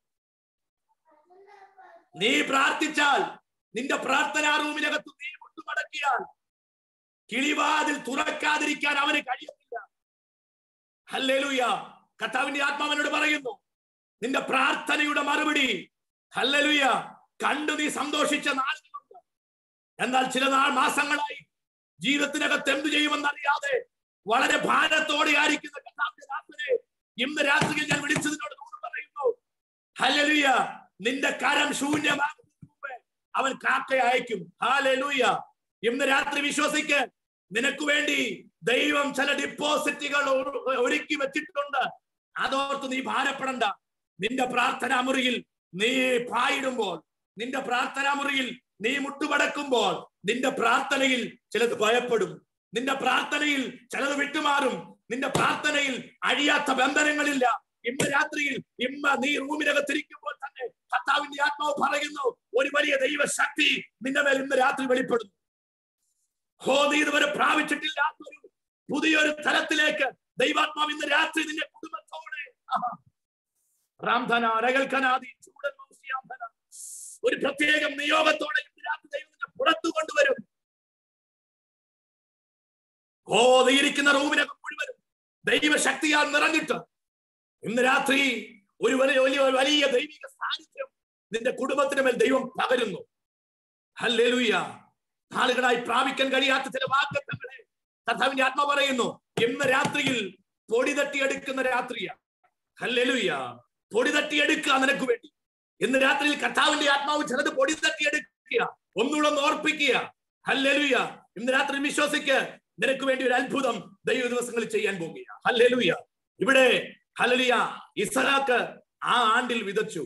നീ പ്രാർത്ഥിച്ചാൽ നിന്റെ പ്രാർത്ഥനാ റൂമിനകത്ത് നീ മുട്ടുമടക്കിയാൽ കിളിവാതിൽ തുറക്കാതിരിക്കാൻ അവന് കഴിയത്തില്ല ഹല്ലേലൂയ കർത്താവിന്റെ ആത്മാവനോട് പറയുന്നു നിന്റെ പ്രാർത്ഥനയുടെ മറുപടി ഹല്ലേലൂയ കണ്ടു നീ സന്തോഷിച്ച നാളുകളുണ്ട് എന്നാൽ ചില നാൾ മാസങ്ങളായി ജീവിതത്തിനകത്ത് എന്തു ചെയ്യുമെന്നറിയാതെ വളരെ ഭാരത്തോടെ ആയിരിക്കുന്ന കർത്താവിന്റെ ദാസനെ ഇന്ന് രാത്രിയിൽ ഞാൻ വിളിച്ചതിനോട് ദൂരം പറയുന്നു ഹല്ലേലൂയ നിന്റെ കരം ശൂന്യമാകുന്നതിന് മുമ്പേ അവൻ കാക്ക അയക്കും ഹാലലൂയ ഇന്ന് രാത്രി വിശ്വസിക്ക് നിനക്ക് വേണ്ടി ദൈവം ചില ഡിപ്പോസിറ്റുകൾ ഒ- ഒരുക്കി വെച്ചിട്ടുണ്ട് അതോർത്ത് നീ ഭാരപ്പെടണ്ട നിന്റെ പ്രാർത്ഥനാ മുറിയിൽ നീ പായിടുമ്പോൾ നിന്റെ പ്രാർത്ഥനാ മുറിയിൽ നീ മുട്ടുപടക്കുമ്പോൾ നിന്റെ പ്രാർത്ഥനയിൽ ചിലത് ഭയപ്പെടും നിന്റെ പ്രാർത്ഥനയിൽ ചിലത് വിട്ടുമാറും നിന്റെ പ്രാർത്ഥനയിൽ അഴിയാത്ത ബന്ധനങ്ങളില്ല ഇന്ന് രാത്രിയിൽ ഇന്ന് നീ റൂമിനകത്തിരിക്കുമ്പോൾ തന്നെ കർത്താവിന്റെ ആത്മാവ് പറയുന്നു ഒരു വലിയ ദൈവശക്തി നിന്റെ മേൽ ഇന്ന് രാത്രി വെളിപ്പെടുന്നു ഹോ നീ ഇതുവരെ പ്രാപിച്ചിട്ടില്ലാത്തൊരു പുതിയൊരു തലത്തിലേക്ക് ദൈവാത്മാവ് ഇന്ന് രാത്രി നിന്റെ കുടുംബത്തോടെ ആഹാ. റാംധന രകൽക്കനാദി ചൂടൻ മൗസിയാംധന. ഒരു പ്രത്യേകം നിയോഗത്തോടെ ഇന്ന് രാത്രി ദൈവം നിന്നെ പുറത്തു കൊണ്ടുവരും ഓ നീ ഇരിക്കുന്ന റൂമിനകം മുഴുവനും ദൈവശക്തിയാൽ നിറഞ്ഞിട്ട് ഇന്ന് രാത്രി ഒരു വലിയ വലിയ വലിയ ദൈവിക സാന്നിധ്യം നിന്റെ കുടുംബത്തിന് മേൽ ദൈവം പകരുന്നു ഹല്ലേലൂയ നാളുകളായി പ്രാപിക്കാൻ കഴിയാത്ത ചില വാഗ്ദത്തങ്ങളെ കർത്താവിന്റെ ആത്മ പറയുന്നു ഇന്ന് രാത്രിയിൽ പൊടി തട്ടിയെടുക്കുന്ന രാത്രിയാ ഹല്ലേലൂയ പൊടി തട്ടിയെടുക്കുക നിനക്ക് വേണ്ടി ഇന്ന് രാത്രിയിൽ കർത്താവിന്റെ ആത്മാവ് ചിലത് പൊടി തട്ടിയെടുക്കുക ഒന്നുകൂടെ ഒന്ന് ഓർപ്പിക്കുക ഹല്ലേലൂയ ഇന്ന് രാത്രി വിശ്വസിക്ക് നിനക്ക് വേണ്ടി ഒരു അത്ഭുതം ദൈവ ദിവസങ്ങളിൽ ചെയ്യാൻ പോകുക ഹല്ലേലൂയ ഇവിടെ ഹല്ലേലൂയ ഇസഹാക്ക് ആ ആണ്ടിൽ വിതച്ചു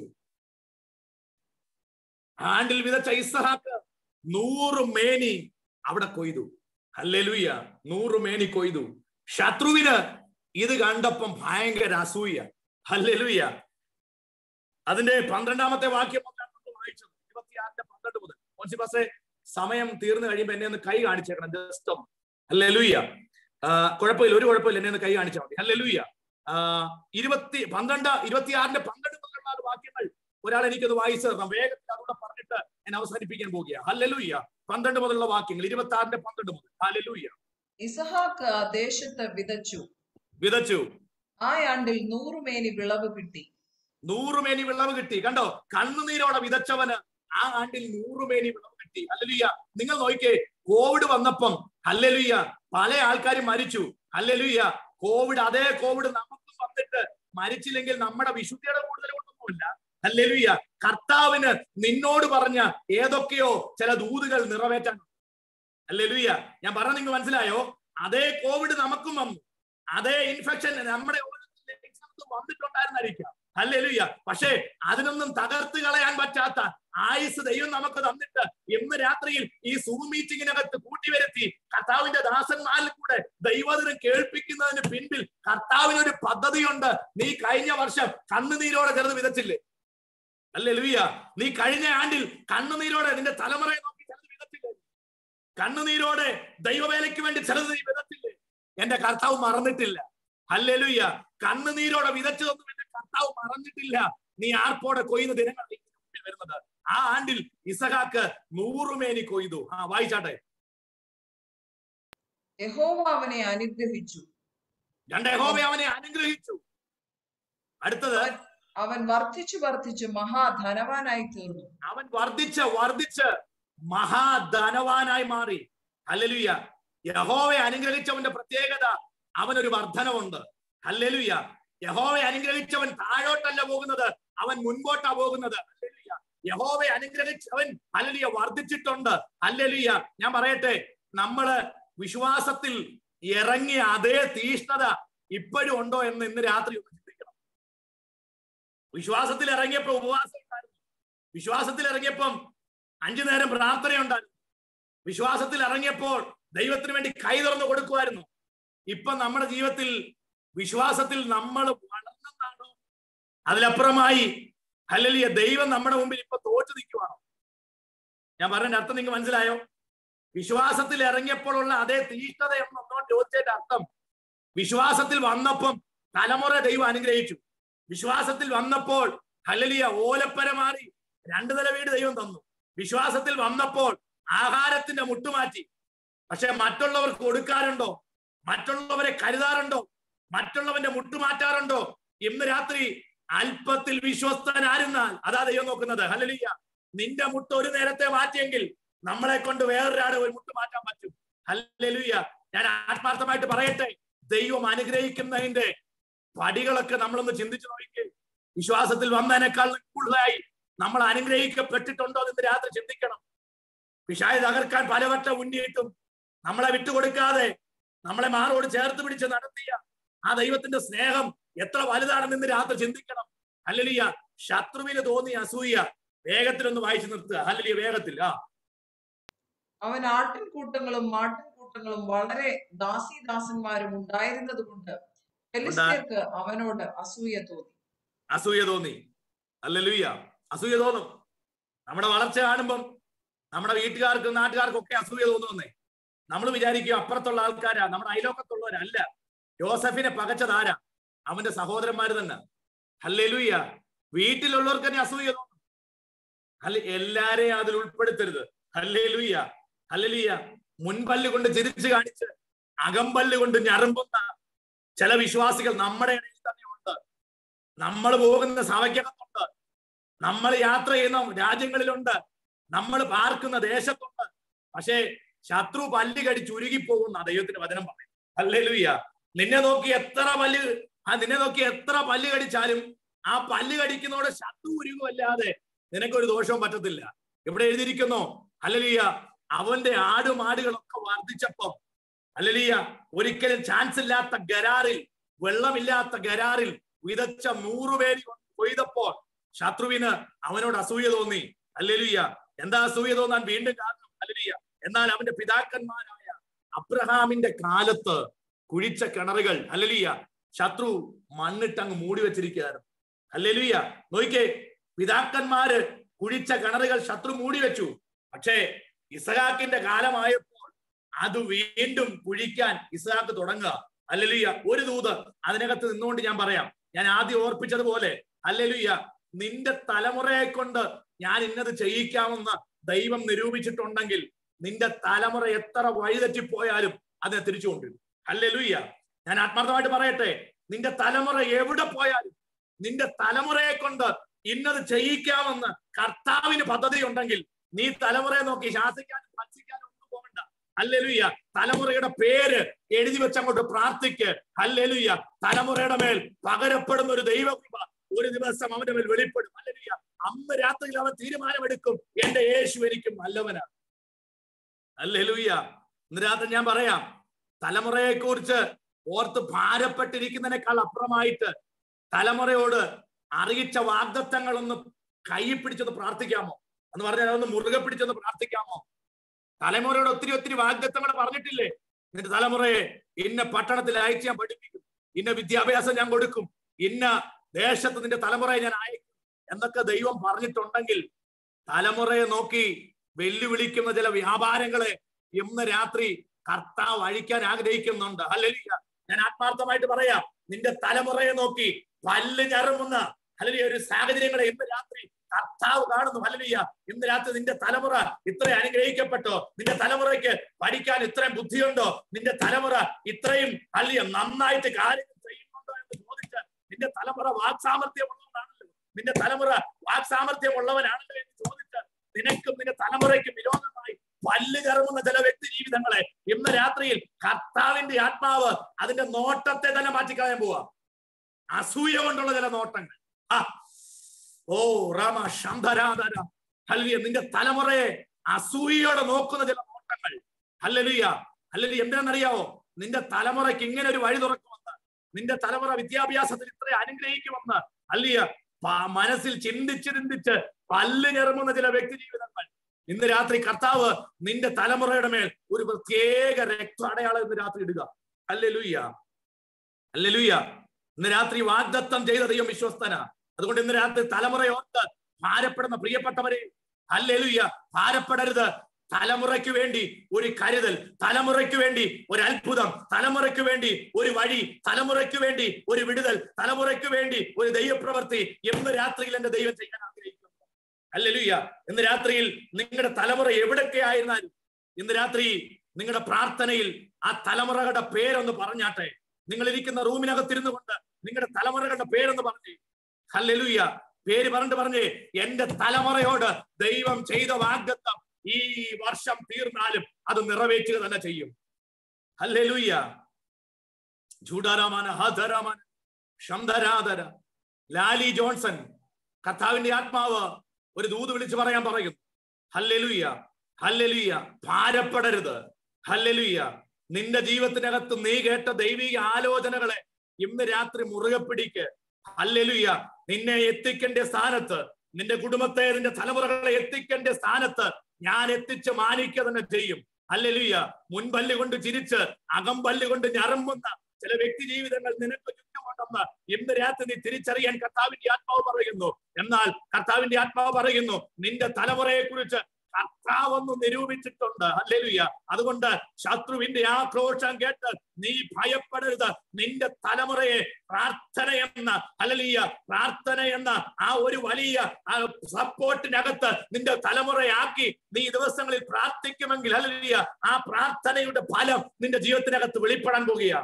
ആ ആണ്ടിൽ വിതച്ച ഇസഹാക്ക് നൂറ് മേനി അവിടെ കൊയ്തു ഹല്ലേലൂയ നൂറ് മേനി കൊയ്തു ശത്രുവിന് ഇത് കണ്ടപ്പം ഭയങ്കര അസൂയ ഹല്ലേലൂയ അതിന്റെ പന്ത്രണ്ടാമത്തെ വാക്യം മുതലാണ് നമ്മൾ വായിച്ചത് ഇരുപത്തിയാറിന്റെ പന്ത്രണ്ട് മുതൽ മോൻസിബാസെ സമയം തീർന്നു കഴിയുമ്പോ എന്നെ ഒന്ന് കൈ കാണിച്ചേക്കണം ജസ്റ്റ് ഒന്ന് ഹല്ലേലൂയ ആ, കുഴപ്പമില്ല ഒരു കുഴപ്പമില്ല എന്നെ ഒന്ന് കൈ കാണിച്ചാൽ മതി ഹല്ലേലൂയ ആ, ഇരുപത്തി പന്ത്രണ്ട് ഇരുപത്തിയാറിന്റെ പന്ത്രണ്ട് മുതലുള്ള ആ വാക്യങ്ങൾ ഒരാൾ എനിക്കത് വായിച്ചു തരണം വേഗത്തിൽ അതുകൂടെ പറഞ്ഞിട്ട് ഞാൻ അവസാനിപ്പിക്കാൻ പോകുക ഹല്ലേലൂയ പന്ത്രണ്ട് മുതലുള്ള വാക്യങ്ങൾ ഇരുപത്തി ആറിന്റെ പന്ത്രണ്ട് മുതൽ ഹല്ലേലൂയ ഇസഹാക്ക് ആ ദേശത്ത് വിതച്ചു വിതച്ചു ആ ആണ്ടിൽ നൂറുമേനി വിളവ് കിട്ടി നൂറുമേനി വിളവ് കിട്ടി കണ്ടോ കണ്ണുനീരോടെ വിതച്ചവന് ആ ആണ്ടിൽ നൂറുമേനി വിളവ് കിട്ടി ഹല്ലേലൂയ നിങ്ങൾ നോക്കിക്കേ കോവിഡ് വന്നപ്പം ഹല്ലേലൂയ പല ആൾക്കാരും മരിച്ചു ഹല്ലേലൂയ കോവിഡ് അതേ കോവിഡ് നമുക്കും വന്നിട്ട് മരിച്ചില്ലെങ്കിൽ നമ്മുടെ വിശുദ്ധിയുടെ കൂടുതൽ കൊണ്ടൊന്നുമില്ല ഹല്ലേലൂയ കർത്താവിന് നിന്നോട് പറഞ്ഞ ഏതൊക്കെയോ ചില ദൂതുകൾ നിറവേറ്റാൻ ഹല്ലേലൂയ ഞാൻ പറഞ്ഞ നിങ്ങൾ മനസ്സിലായോ അതേ കോവിഡ് നമുക്കും വന്നു അതേ ഇൻഫെക്ഷൻ നമ്മുടെ ഓരോരുത്തരുടെയും വന്നിട്ടുണ്ടായിരുന്നായിരിക്കാം ഹല്ലേലൂയ പക്ഷേ അതിനൊന്നും തകർത്ത് കളയാൻ പറ്റാത്ത ആയുസ് ദൈവം നമുക്ക് തന്നിട്ട് ഇന്ന് രാത്രിയിൽ ഈ സൂം മീറ്റിങ്ങിനകത്ത് കൂട്ടിവരുത്തി കർത്താവിന്റെ ദാസന്മാരിൽ കൂടെ ദൈവത്തിനെ കേൾപ്പിക്കുന്നതിന് പിൻപിൽ കർത്താവിനൊരു പദ്ധതിയുണ്ട് നീ കഴിഞ്ഞ വർഷം കണ്ണുനീരോടെ ചെറുത് വിതച്ചില്ലേ അല്ലേ ലുവിയ നീ കഴിഞ്ഞ ആണ്ടിൽ കണ്ണുനീരോടെ നിന്റെ തലമുറയെ നോക്കി ചിലത് വിതച്ചില്ലേ കണ്ണുനീരോടെ ദൈവവേലയ്ക്ക് വേണ്ടി ചിലത് നീ വിതച്ചില്ലേ എന്റെ കർത്താവ് മറന്നിട്ടില്ല ഹല്ലേലൂയ കണ്ണുനീരോടെ വിതച്ചതൊന്നും എന്റെ കർത്താവ് മറന്നിട്ടില്ല നീ ആർപ്പോടെ കൊയ്യുന്ന ദിനങ്ങൾ വരുന്നത് ആ ആണ്ടിൽ ഇസഹാക്ക് നൂറുമേനി കൊയ്തു ആ വായിച്ചാട്ടെ യഹോവ അവനെ അനുഗ്രഹിച്ചു രണ്ട് യഹോവ അവനെ അനുഗ്രഹിച്ചു അടുത്തത് അവൻ വർദ്ധിച്ചു വർദ്ധിച്ചു മഹാധനവാനായി തീർന്നു അവൻ വർദ്ധിച്ച് വർദ്ധിച്ച് മഹാധനവാനായി മാറി ഹല്ലേലൂയ യഹോവയെ അനുഗ്രഹിച്ചവന്റെ പ്രത്യേകത അവനൊരു വർധനവുണ്ട് ഹല്ലേലൂയ യഹോവയെ അനുഗ്രഹിച്ചവൻ താഴോട്ടല്ല പോകുന്നത് അവൻ മുൻപോട്ടാ പോകുന്നത് ഹല്ലേലൂയ യഹോവയെ അനുഗ്രഹിച്ചവൻ അല്ലലിയ വർദ്ധിച്ചിട്ടുണ്ട് അല്ലലിയ ഞാൻ പറയട്ടെ നമ്മള് വിശ്വാസത്തിൽ ഇറങ്ങിയ അതേ തീഷ്ണത ഇപ്പോഴും ഉണ്ടോ എന്ന് ഇന്ന് രാത്രി ഒന്ന് ചിന്തിക്കണം വിശ്വാസത്തിൽ ഇറങ്ങിയപ്പോ ഉപവാസം ഉണ്ടായിരുന്നു വിശ്വാസത്തിൽ ഇറങ്ങിയപ്പം അഞ്ചു നേരം പ്രാർത്ഥന ഉണ്ടായിരുന്നു വിശ്വാസത്തിൽ ഇറങ്ങിയപ്പോൾ ദൈവത്തിന് വേണ്ടി കൈ തുറന്നു കൊടുക്കുമായിരുന്നു ഇപ്പൊ നമ്മുടെ ജീവിതത്തിൽ വിശ്വാസത്തിൽ നമ്മൾ വളർന്നെന്നാണോ അതിലപ്പുറമായി അല്ലലിയ ദൈവം നമ്മുടെ മുമ്പിൽ ഇപ്പൊ തോറ്റു നിൽക്കുവാണോ ഞാൻ പറഞ്ഞ അർത്ഥം നിങ്ങൾക്ക് മനസ്സിലായോ വിശ്വാസത്തിൽ ഇറങ്ങിയപ്പോഴുള്ള അതേ തീഷ്ണത എന്നൊന്നോ ചോദിച്ചതിന്റെ അർത്ഥം വിശ്വാസത്തിൽ വന്നപ്പം തലമുറ ദൈവം അനുഗ്രഹിച്ചു വിശ്വാസത്തിൽ വന്നപ്പോൾ ഹല്ലലിയ ഓലപ്പര മാറി രണ്ടു നില വീട് ദൈവം തന്നു വിശ്വാസത്തിൽ വന്നപ്പോൾ ആഹാരത്തിന്റെ മുട്ടുമാറ്റി പക്ഷെ മറ്റുള്ളവർക്ക് കൊടുക്കാറുണ്ടോ മറ്റുള്ളവരെ കരുതാറുണ്ടോ മറ്റുള്ളവന്റെ മുട്ടുമാറ്റാറുണ്ടോ ഇന്ന് രാത്രി അല്പത്തിൽ വിശ്വസ്തനായിരുന്നാൽ അതാ ദൈവം നോക്കുന്നത് ഹല്ലലിയ നിന്റെ മുട്ട് ഒരു നേരത്തെ മാറ്റിയെങ്കിൽ നമ്മളെ കൊണ്ട് വേറൊരാളെ ഒരു മുട്ട് മാറ്റാൻ പറ്റും ഹല്ലലുയ്യ ഞാൻ ആത്മാർത്ഥമായിട്ട് പറയട്ടെ ദൈവം അനുഗ്രഹിക്കുന്നതിന്റെ പടികളൊക്കെ നമ്മളൊന്ന് ചിന്തിച്ചു നോക്കി വിശ്വാസത്തിൽ വന്നതിനേക്കാൾ കൂടുതലായി നമ്മൾ അനുഗ്രഹിക്കപ്പെട്ടിട്ടുണ്ടോ എന്ന് രാത്രി ചിന്തിക്കണം പിശായി തകർക്കാൻ പലവട്ടം ഉന്നിയിട്ടും നമ്മളെ വിട്ടുകൊടുക്കാതെ നമ്മളെ മാറോട് ചേർത്ത് പിടിച്ച് നടത്തിയ ആ ദൈവത്തിന്റെ സ്നേഹം എത്ര വലുതാണെന്ന് ഇന്ന് രാത്രി ചിന്തിക്കണം അല്ലലിയ ശത്രുവിന് തോന്നിയ അസൂയ വേഗത്തിലൊന്ന് വായിച്ചു നിർത്തുക അല്ലലിയ വേഗത്തിൽ ആ അവൻ ആട്ടിൻകൂട്ടങ്ങളും മാട്ടിൻകൂട്ടങ്ങളും വളരെ ദാസീദാസന്മാരും ഉണ്ടായിരുന്നത് കൊണ്ട് ഫെലിസ്തീർക്ക് അവനോട് അസൂയ തോന്നി അസൂയ തോന്നി അല്ലലുയ്യ അസൂയ തോന്നും നമ്മുടെ വളർച്ച കാണുമ്പം നമ്മുടെ വീട്ടുകാർക്കും നാട്ടുകാർക്കും ഒക്കെ അസൂയ തോന്നുന്നേ നമ്മൾ വിചാരിക്കും അപ്പുറത്തുള്ള ആൾക്കാരാ നമ്മുടെ അയലോക്കത്തുള്ളവരല്ല യോസഫിനെ പകച്ചതാരാ അവന്റെ സഹോദരന്മാര് തന്നെ ഹല്ലേലൂയ്യ വീട്ടിലുള്ളവർക്ക് തന്നെ അസൂയ തോന്നും അല്ല എല്ലാരെയും അതിൽ ഉൾപ്പെടുത്തരുത് ഹല്ലേലൂയ്യ ഹല്ലേലൂയ്യ മുൻപല്ല് കൊണ്ട് ചിരിച്ചു കാണിച്ച് അകമ്പല്ല് കൊണ്ട് ഞറുമ്പുന്ന ചില വിശ്വാസികൾ നമ്മുടെ ഇടയിൽ തന്നെ ഉണ്ട് നമ്മൾ പോകുന്ന സഭയ്ക്കകത്തുണ്ട് നമ്മൾ യാത്ര ചെയ്യുന്ന രാജ്യങ്ങളിലുണ്ട് നമ്മൾ പാർക്കുന്ന ദേശത്തുണ്ട് പക്ഷേ ശത്രു പല്ല് കടിച്ച് ഉരുകിപ്പോകുന്ന ദൈവത്തിന്റെ വചനം പറയും അല്ലേലുയ്യ നിന്നെ നോക്കി എത്ര പല്ല് ആ നിന്നെ നോക്കി എത്ര പല്ല് കടിച്ചാലും ആ പല്ല് കടിക്കുന്നതോടെ ശത്രു ഉരുകുമല്ലാതെ നിനക്കൊരു ദോഷവും പറ്റത്തില്ല ഇവിടെ എഴുതിയിരിക്കുന്നു അല്ലലിയ അവന്റെ ആടുമാടുകളൊക്കെ വർദ്ധിച്ചപ്പോ അല്ലലിയ ഒരിക്കലും ചാൻസ് ഇല്ലാത്ത ഗരാറിൽ വെള്ളമില്ലാത്ത ഗരാറിൽ വിതച്ച നൂറുപേരി കൊയ്തപ്പോൾ ശത്രുവിന് അവനോട് അസൂയ തോന്നി അല്ലലിയ എന്താ അസൂയ തോന്നാൻ വീണ്ടും കാരണം അല്ലലിയ എന്നാൽ അവന്റെ പിതാക്കന്മാരായ അബ്രഹാമിന്റെ കാലത്ത് കുഴിച്ച കിണറുകൾ അല്ലലിയ ശത്രു മണ്ണിട്ട് അങ്ങ് മൂടി വെച്ചിരിക്കുകയായിരുന്നു അല്ലലിയ നോക്കിക്കേ പിതാക്കന്മാര് കുഴിച്ച കിണറുകൾ ശത്രു മൂടി വെച്ചു പക്ഷേ ഇസഹാക്കിന്റെ കാലമായപ്പോൾ അത് വീണ്ടും കുഴിക്കാൻ ഇസഹാക്ക് തുടങ്ങുക അല്ലലിയ ഒരു ദൂത് അതിനകത്ത് നിന്നുകൊണ്ട് ഞാൻ പറയാം ഞാൻ ആദ്യം ഓർപ്പിച്ചതുപോലെ അല്ലലിയ നിന്റെ തലമുറയെ കൊണ്ട് ഞാൻ ഇന്നത് ചെയ്യിക്കാമെന്ന് ദൈവം നിരൂപിച്ചിട്ടുണ്ടെങ്കിൽ നിന്റെ തലമുറ എത്ര വഴിതെറ്റിപ്പോയാലും അതിനെ തിരിച്ചു കൊണ്ടുവരും അല്ലലുയ്യ ഞാൻ ആത്മാർത്ഥമായിട്ട് പറയട്ടെ നിന്റെ തലമുറ എവിടെ പോയാലും നിന്റെ തലമുറയെ കൊണ്ട് ഇന്നത് ചെയ്യിക്കാമെന്ന് കർത്താവിന് പദ്ധതി ഉണ്ടെങ്കിൽ നീ തലമുറയെ നോക്കി ശാസിക്കാനും ഭക്ഷിക്കാനും ഒന്നും പോകണ്ട അല്ലെലുയ്യ തലമുറയുടെ പേര് എഴുതി വെച്ചങ്ങോട്ട് പ്രാർത്ഥിക്ക് അല്ലെലുയ്യ തലമുറയുടെ മേൽ പകരപ്പെടുന്ന ഒരു ദൈവകൃപ ഒരു ദിവസം അവന്റെ മേൽ വെളിപ്പെടും അല്ലെലുയ്യ അന്ന് രാത്രിയിൽ അവൻ തീരുമാനമെടുക്കും എന്റെ യേശു എനിക്ക് നല്ലവനാണ് അല്ലെലുയ്യ ഇന്ന് രാത്രി ഞാൻ പറയാം തലമുറയെ കുറിച്ച് ഓർത്ത് ഭാരപ്പെട്ടിരിക്കുന്നതിനേക്കാൾ അപ്പുറമായിട്ട് തലമുറയോട് അറിയിച്ച വാഗ്ദത്തങ്ങളൊന്ന് കൈ പിടിച്ചൊന്ന് പ്രാർത്ഥിക്കാമോ എന്ന് പറഞ്ഞാൽ അതൊന്ന് മുറുകെ പിടിച്ചൊന്ന് പ്രാർത്ഥിക്കാമോ തലമുറയോട് ഒത്തിരി ഒത്തിരി വാഗ്ദത്തങ്ങൾ പറഞ്ഞിട്ടില്ലേ നിന്റെ തലമുറയെ ഇന്ന പട്ടണത്തിൽ അയച്ച് ഞാൻ പഠിപ്പിക്കും ഇന്ന വിദ്യാഭ്യാസം ഞാൻ കൊടുക്കും ഇന്ന ദേശത്ത് നിന്റെ തലമുറയെ ഞാൻ അയക്കും എന്നൊക്കെ ദൈവം പറഞ്ഞിട്ടുണ്ടെങ്കിൽ തലമുറയെ നോക്കി വെല്ലുവിളിക്കുന്ന ചില വ്യാപാരങ്ങളെ ഇന്ന് രാത്രി കർത്താവ് അഴിക്കാൻ ആഗ്രഹിക്കുന്നുണ്ട് അല്ലല്ല ഞാൻ ആത്മാർത്ഥമായിട്ട് പറയാം നിന്റെ തലമുറയെ നോക്കി പല്ല് ഞറുമുന്ന അല്ലെങ്കിൽ ഒരു സാഹചര്യങ്ങളെ ഇന്ന് രാത്രി കർത്താവ് കാണുന്നു ഹല്ലേലൂയ ഇന്ന് രാത്രി നിന്റെ തലമുറ ഇത്രയും അനുഗ്രഹിക്കപ്പെട്ടോ നിന്റെ തലമുറയ്ക്ക് പഠിക്കാൻ ഇത്രയും ബുദ്ധിയുണ്ടോ നിന്റെ തലമുറ ഇത്രയും അല്ലയോ നന്നായിട്ട് കാര്യങ്ങൾ ചെയ്യുന്നുണ്ടോ എന്ന് ചോദിച്ച് നിന്റെ തലമുറ വാക്സാമർത്ഥ്യം ഉള്ളവനാണല്ലോ നിന്റെ തലമുറ വാക്സാമർത്ഥ്യം ഉള്ളവനാണല്ലോ എന്ന് ചോദിച്ച് നിനക്കും നിന്റെ തലമുറയ്ക്കും വിരോധമായി പല്ല് കറങ്ങുന്ന ചില വ്യക്തി ജീവിതങ്ങളെ ഇന്ന് രാത്രിയിൽ കർത്താവിന്റെ ആത്മാവ് അതിന്റെ നോട്ടത്തെ തന്നെ മാറ്റിക്കളയാൻ പോവാ അസൂയ കൊണ്ടുള്ള ചില നോട്ടങ്ങൾ ആ ഓ റമ ശന്ധരാധര ഹല്ലേലൂയ നിന്റെ തലമുറയെ അസൂയയോടെ നോക്കുന്ന ചില നോട്ടങ്ങൾ ഹല്ലേലൂയ ഹല്ലേലൂയ എന്തിനാണെന്നറിയാവോ നിന്റെ തലമുറയ്ക്ക് ഇങ്ങനെ ഒരു വഴി തുറക്കുമെന്ന് നിന്റെ തലമുറ വിദ്യാഭ്യാസത്തിൽ ഇത്ര അനുഗ്രഹിക്കുമെന്ന് അല്ലയ മനസ്സിൽ ചിന്തിച്ച് ചിന്തിച്ച് പല്ല് ഞെറുമുന്ന ചില വ്യക്തി ജീവിതങ്ങൾ ഇന്ന് രാത്രി കർത്താവ് നിന്റെ തലമുറയുടെ മേൽ ഒരു പ്രത്യേക രക്ത അടയാളം ഇന്ന് രാത്രി ഇടുക അല്ലേ ലൂയ്യ അല്ലേ ലൂയ്യ ഇന്ന് രാത്രി വാഗ്ദത്തം ചെയ്ത ദൈവം വിശ്വസ്തന അതുകൊണ്ട് ഇന്ന് രാത്രി തലമുറയോർത്ത് ഭാരപ്പെടുന്ന പ്രിയപ്പെട്ടവരെ അല്ലെലുയ്യ ഭാരപ്പെടരുത് തലമുറയ്ക്ക് വേണ്ടി ഒരു കരുതൽ തലമുറയ്ക്ക് വേണ്ടി ഒരു അത്ഭുതം തലമുറയ്ക്ക് വേണ്ടി ഒരു വഴി തലമുറയ്ക്ക് വേണ്ടി ഒരു വിടുതൽ തലമുറയ്ക്ക് വേണ്ടി ഒരു ദൈവപ്രവൃത്തി എന്ന് രാത്രിയിൽ എന്റെ ദൈവം ചെയ്യാൻ ആഗ്രഹിക്കുന്നു അല്ലെലുയ്യ ഇന്ന് രാത്രിയിൽ നിങ്ങളുടെ തലമുറ എവിടൊക്കെ ആയിരുന്നാലും ഇന്ന് രാത്രി നിങ്ങളുടെ പ്രാർത്ഥനയിൽ ആ തലമുറകളുടെ പേരൊന്ന് പറഞ്ഞാട്ടെ നിങ്ങൾ ഇരിക്കുന്ന റൂമിനകത്തിരുന്നു കൊണ്ട് നിങ്ങളുടെ തലമുറകളുടെ പേരൊന്ന് പറഞ്ഞേ ഹല്ലെലുയ്യ പേര് പറഞ്ഞിട്ട് പറഞ്ഞേ എന്റെ തലമുറയോട് ദൈവം ചെയ്ത വാഗ്ദത്തം ഈ വർഷം തീർന്നാലും അത് നിറവേറ്റുക തന്നെ ചെയ്യും ഹല്ലെലുയ്യ ജൂഡാരാമാന ഹാധരാമാന ഷംധരാധര ലാലി ജോൺസൺ കർത്താവിന്റെ ആത്മാവ് ഒരു ദൂത് വിളിച്ചു പറയാൻ പറയുന്നു ഹല്ലെലുയ്യ ഹല്ലെലുയ്യ ഭാരപ്പെടരുത് ഹല്ലെലുയ്യ നിന്റെ ജീവിതത്തിനകത്ത് നീ കേട്ട ദൈവിക ആലോചനകളെ ഇന്ന് രാത്രി മുറുകെ പിടിക്ക് ഹല്ലെലുയ്യ നിന്നെ എത്തിക്കേണ്ട സ്ഥാനത്ത് നിന്റെ കുടുംബത്തെ നിന്റെ തലമുറകളെ എത്തിക്കേണ്ട സ്ഥാനത്ത് ഞാൻ എത്തിച്ച് മാനിക്കുക തന്നെ ചെയ്യും അല്ലെലുയ്യ മുൻപല്ല് കൊണ്ട് ചിരിച്ച് അകമ്പല്ല് കൊണ്ട് ഞറമ്പുന്ന ചില വ്യക്തി ജീവിതങ്ങൾ നിനക്ക് ചുറ്റുമുണ്ടെന്ന് ഇന്ന് രാത്രി നീ തിരിച്ചറിയാൻ കർത്താവിന്റെ ആത്മാവ് പറയുന്നു എന്നാൽ കർത്താവിന്റെ ആത്മാവ് പറയുന്നു നിന്റെ തലമുറയെ കുറിച്ച് കർത്താവൊന്ന് നിരൂപിച്ചിട്ടുണ്ട് അല്ലെലുയ്യ അതുകൊണ്ട് ശത്രുവിന്റെ ആക്രോശം കേട്ട് നീ ഭയപ്പെടരുത് നിന്റെ തലമുറയെ പ്രാർത്ഥന എന്ന അല്ലലിയ പ്രാർത്ഥന എന്ന ആ ഒരു വലിയ സപ്പോർട്ടിനകത്ത് നിന്റെ തലമുറയാക്കി നീ ദിവസങ്ങളിൽ പ്രാർത്ഥിക്കുമെങ്കിൽ അല്ലലിയ ആ പ്രാർത്ഥനയുടെ ഫലം നിന്റെ ജീവിതത്തിനകത്ത് വെളിപ്പെടാൻ പോകുക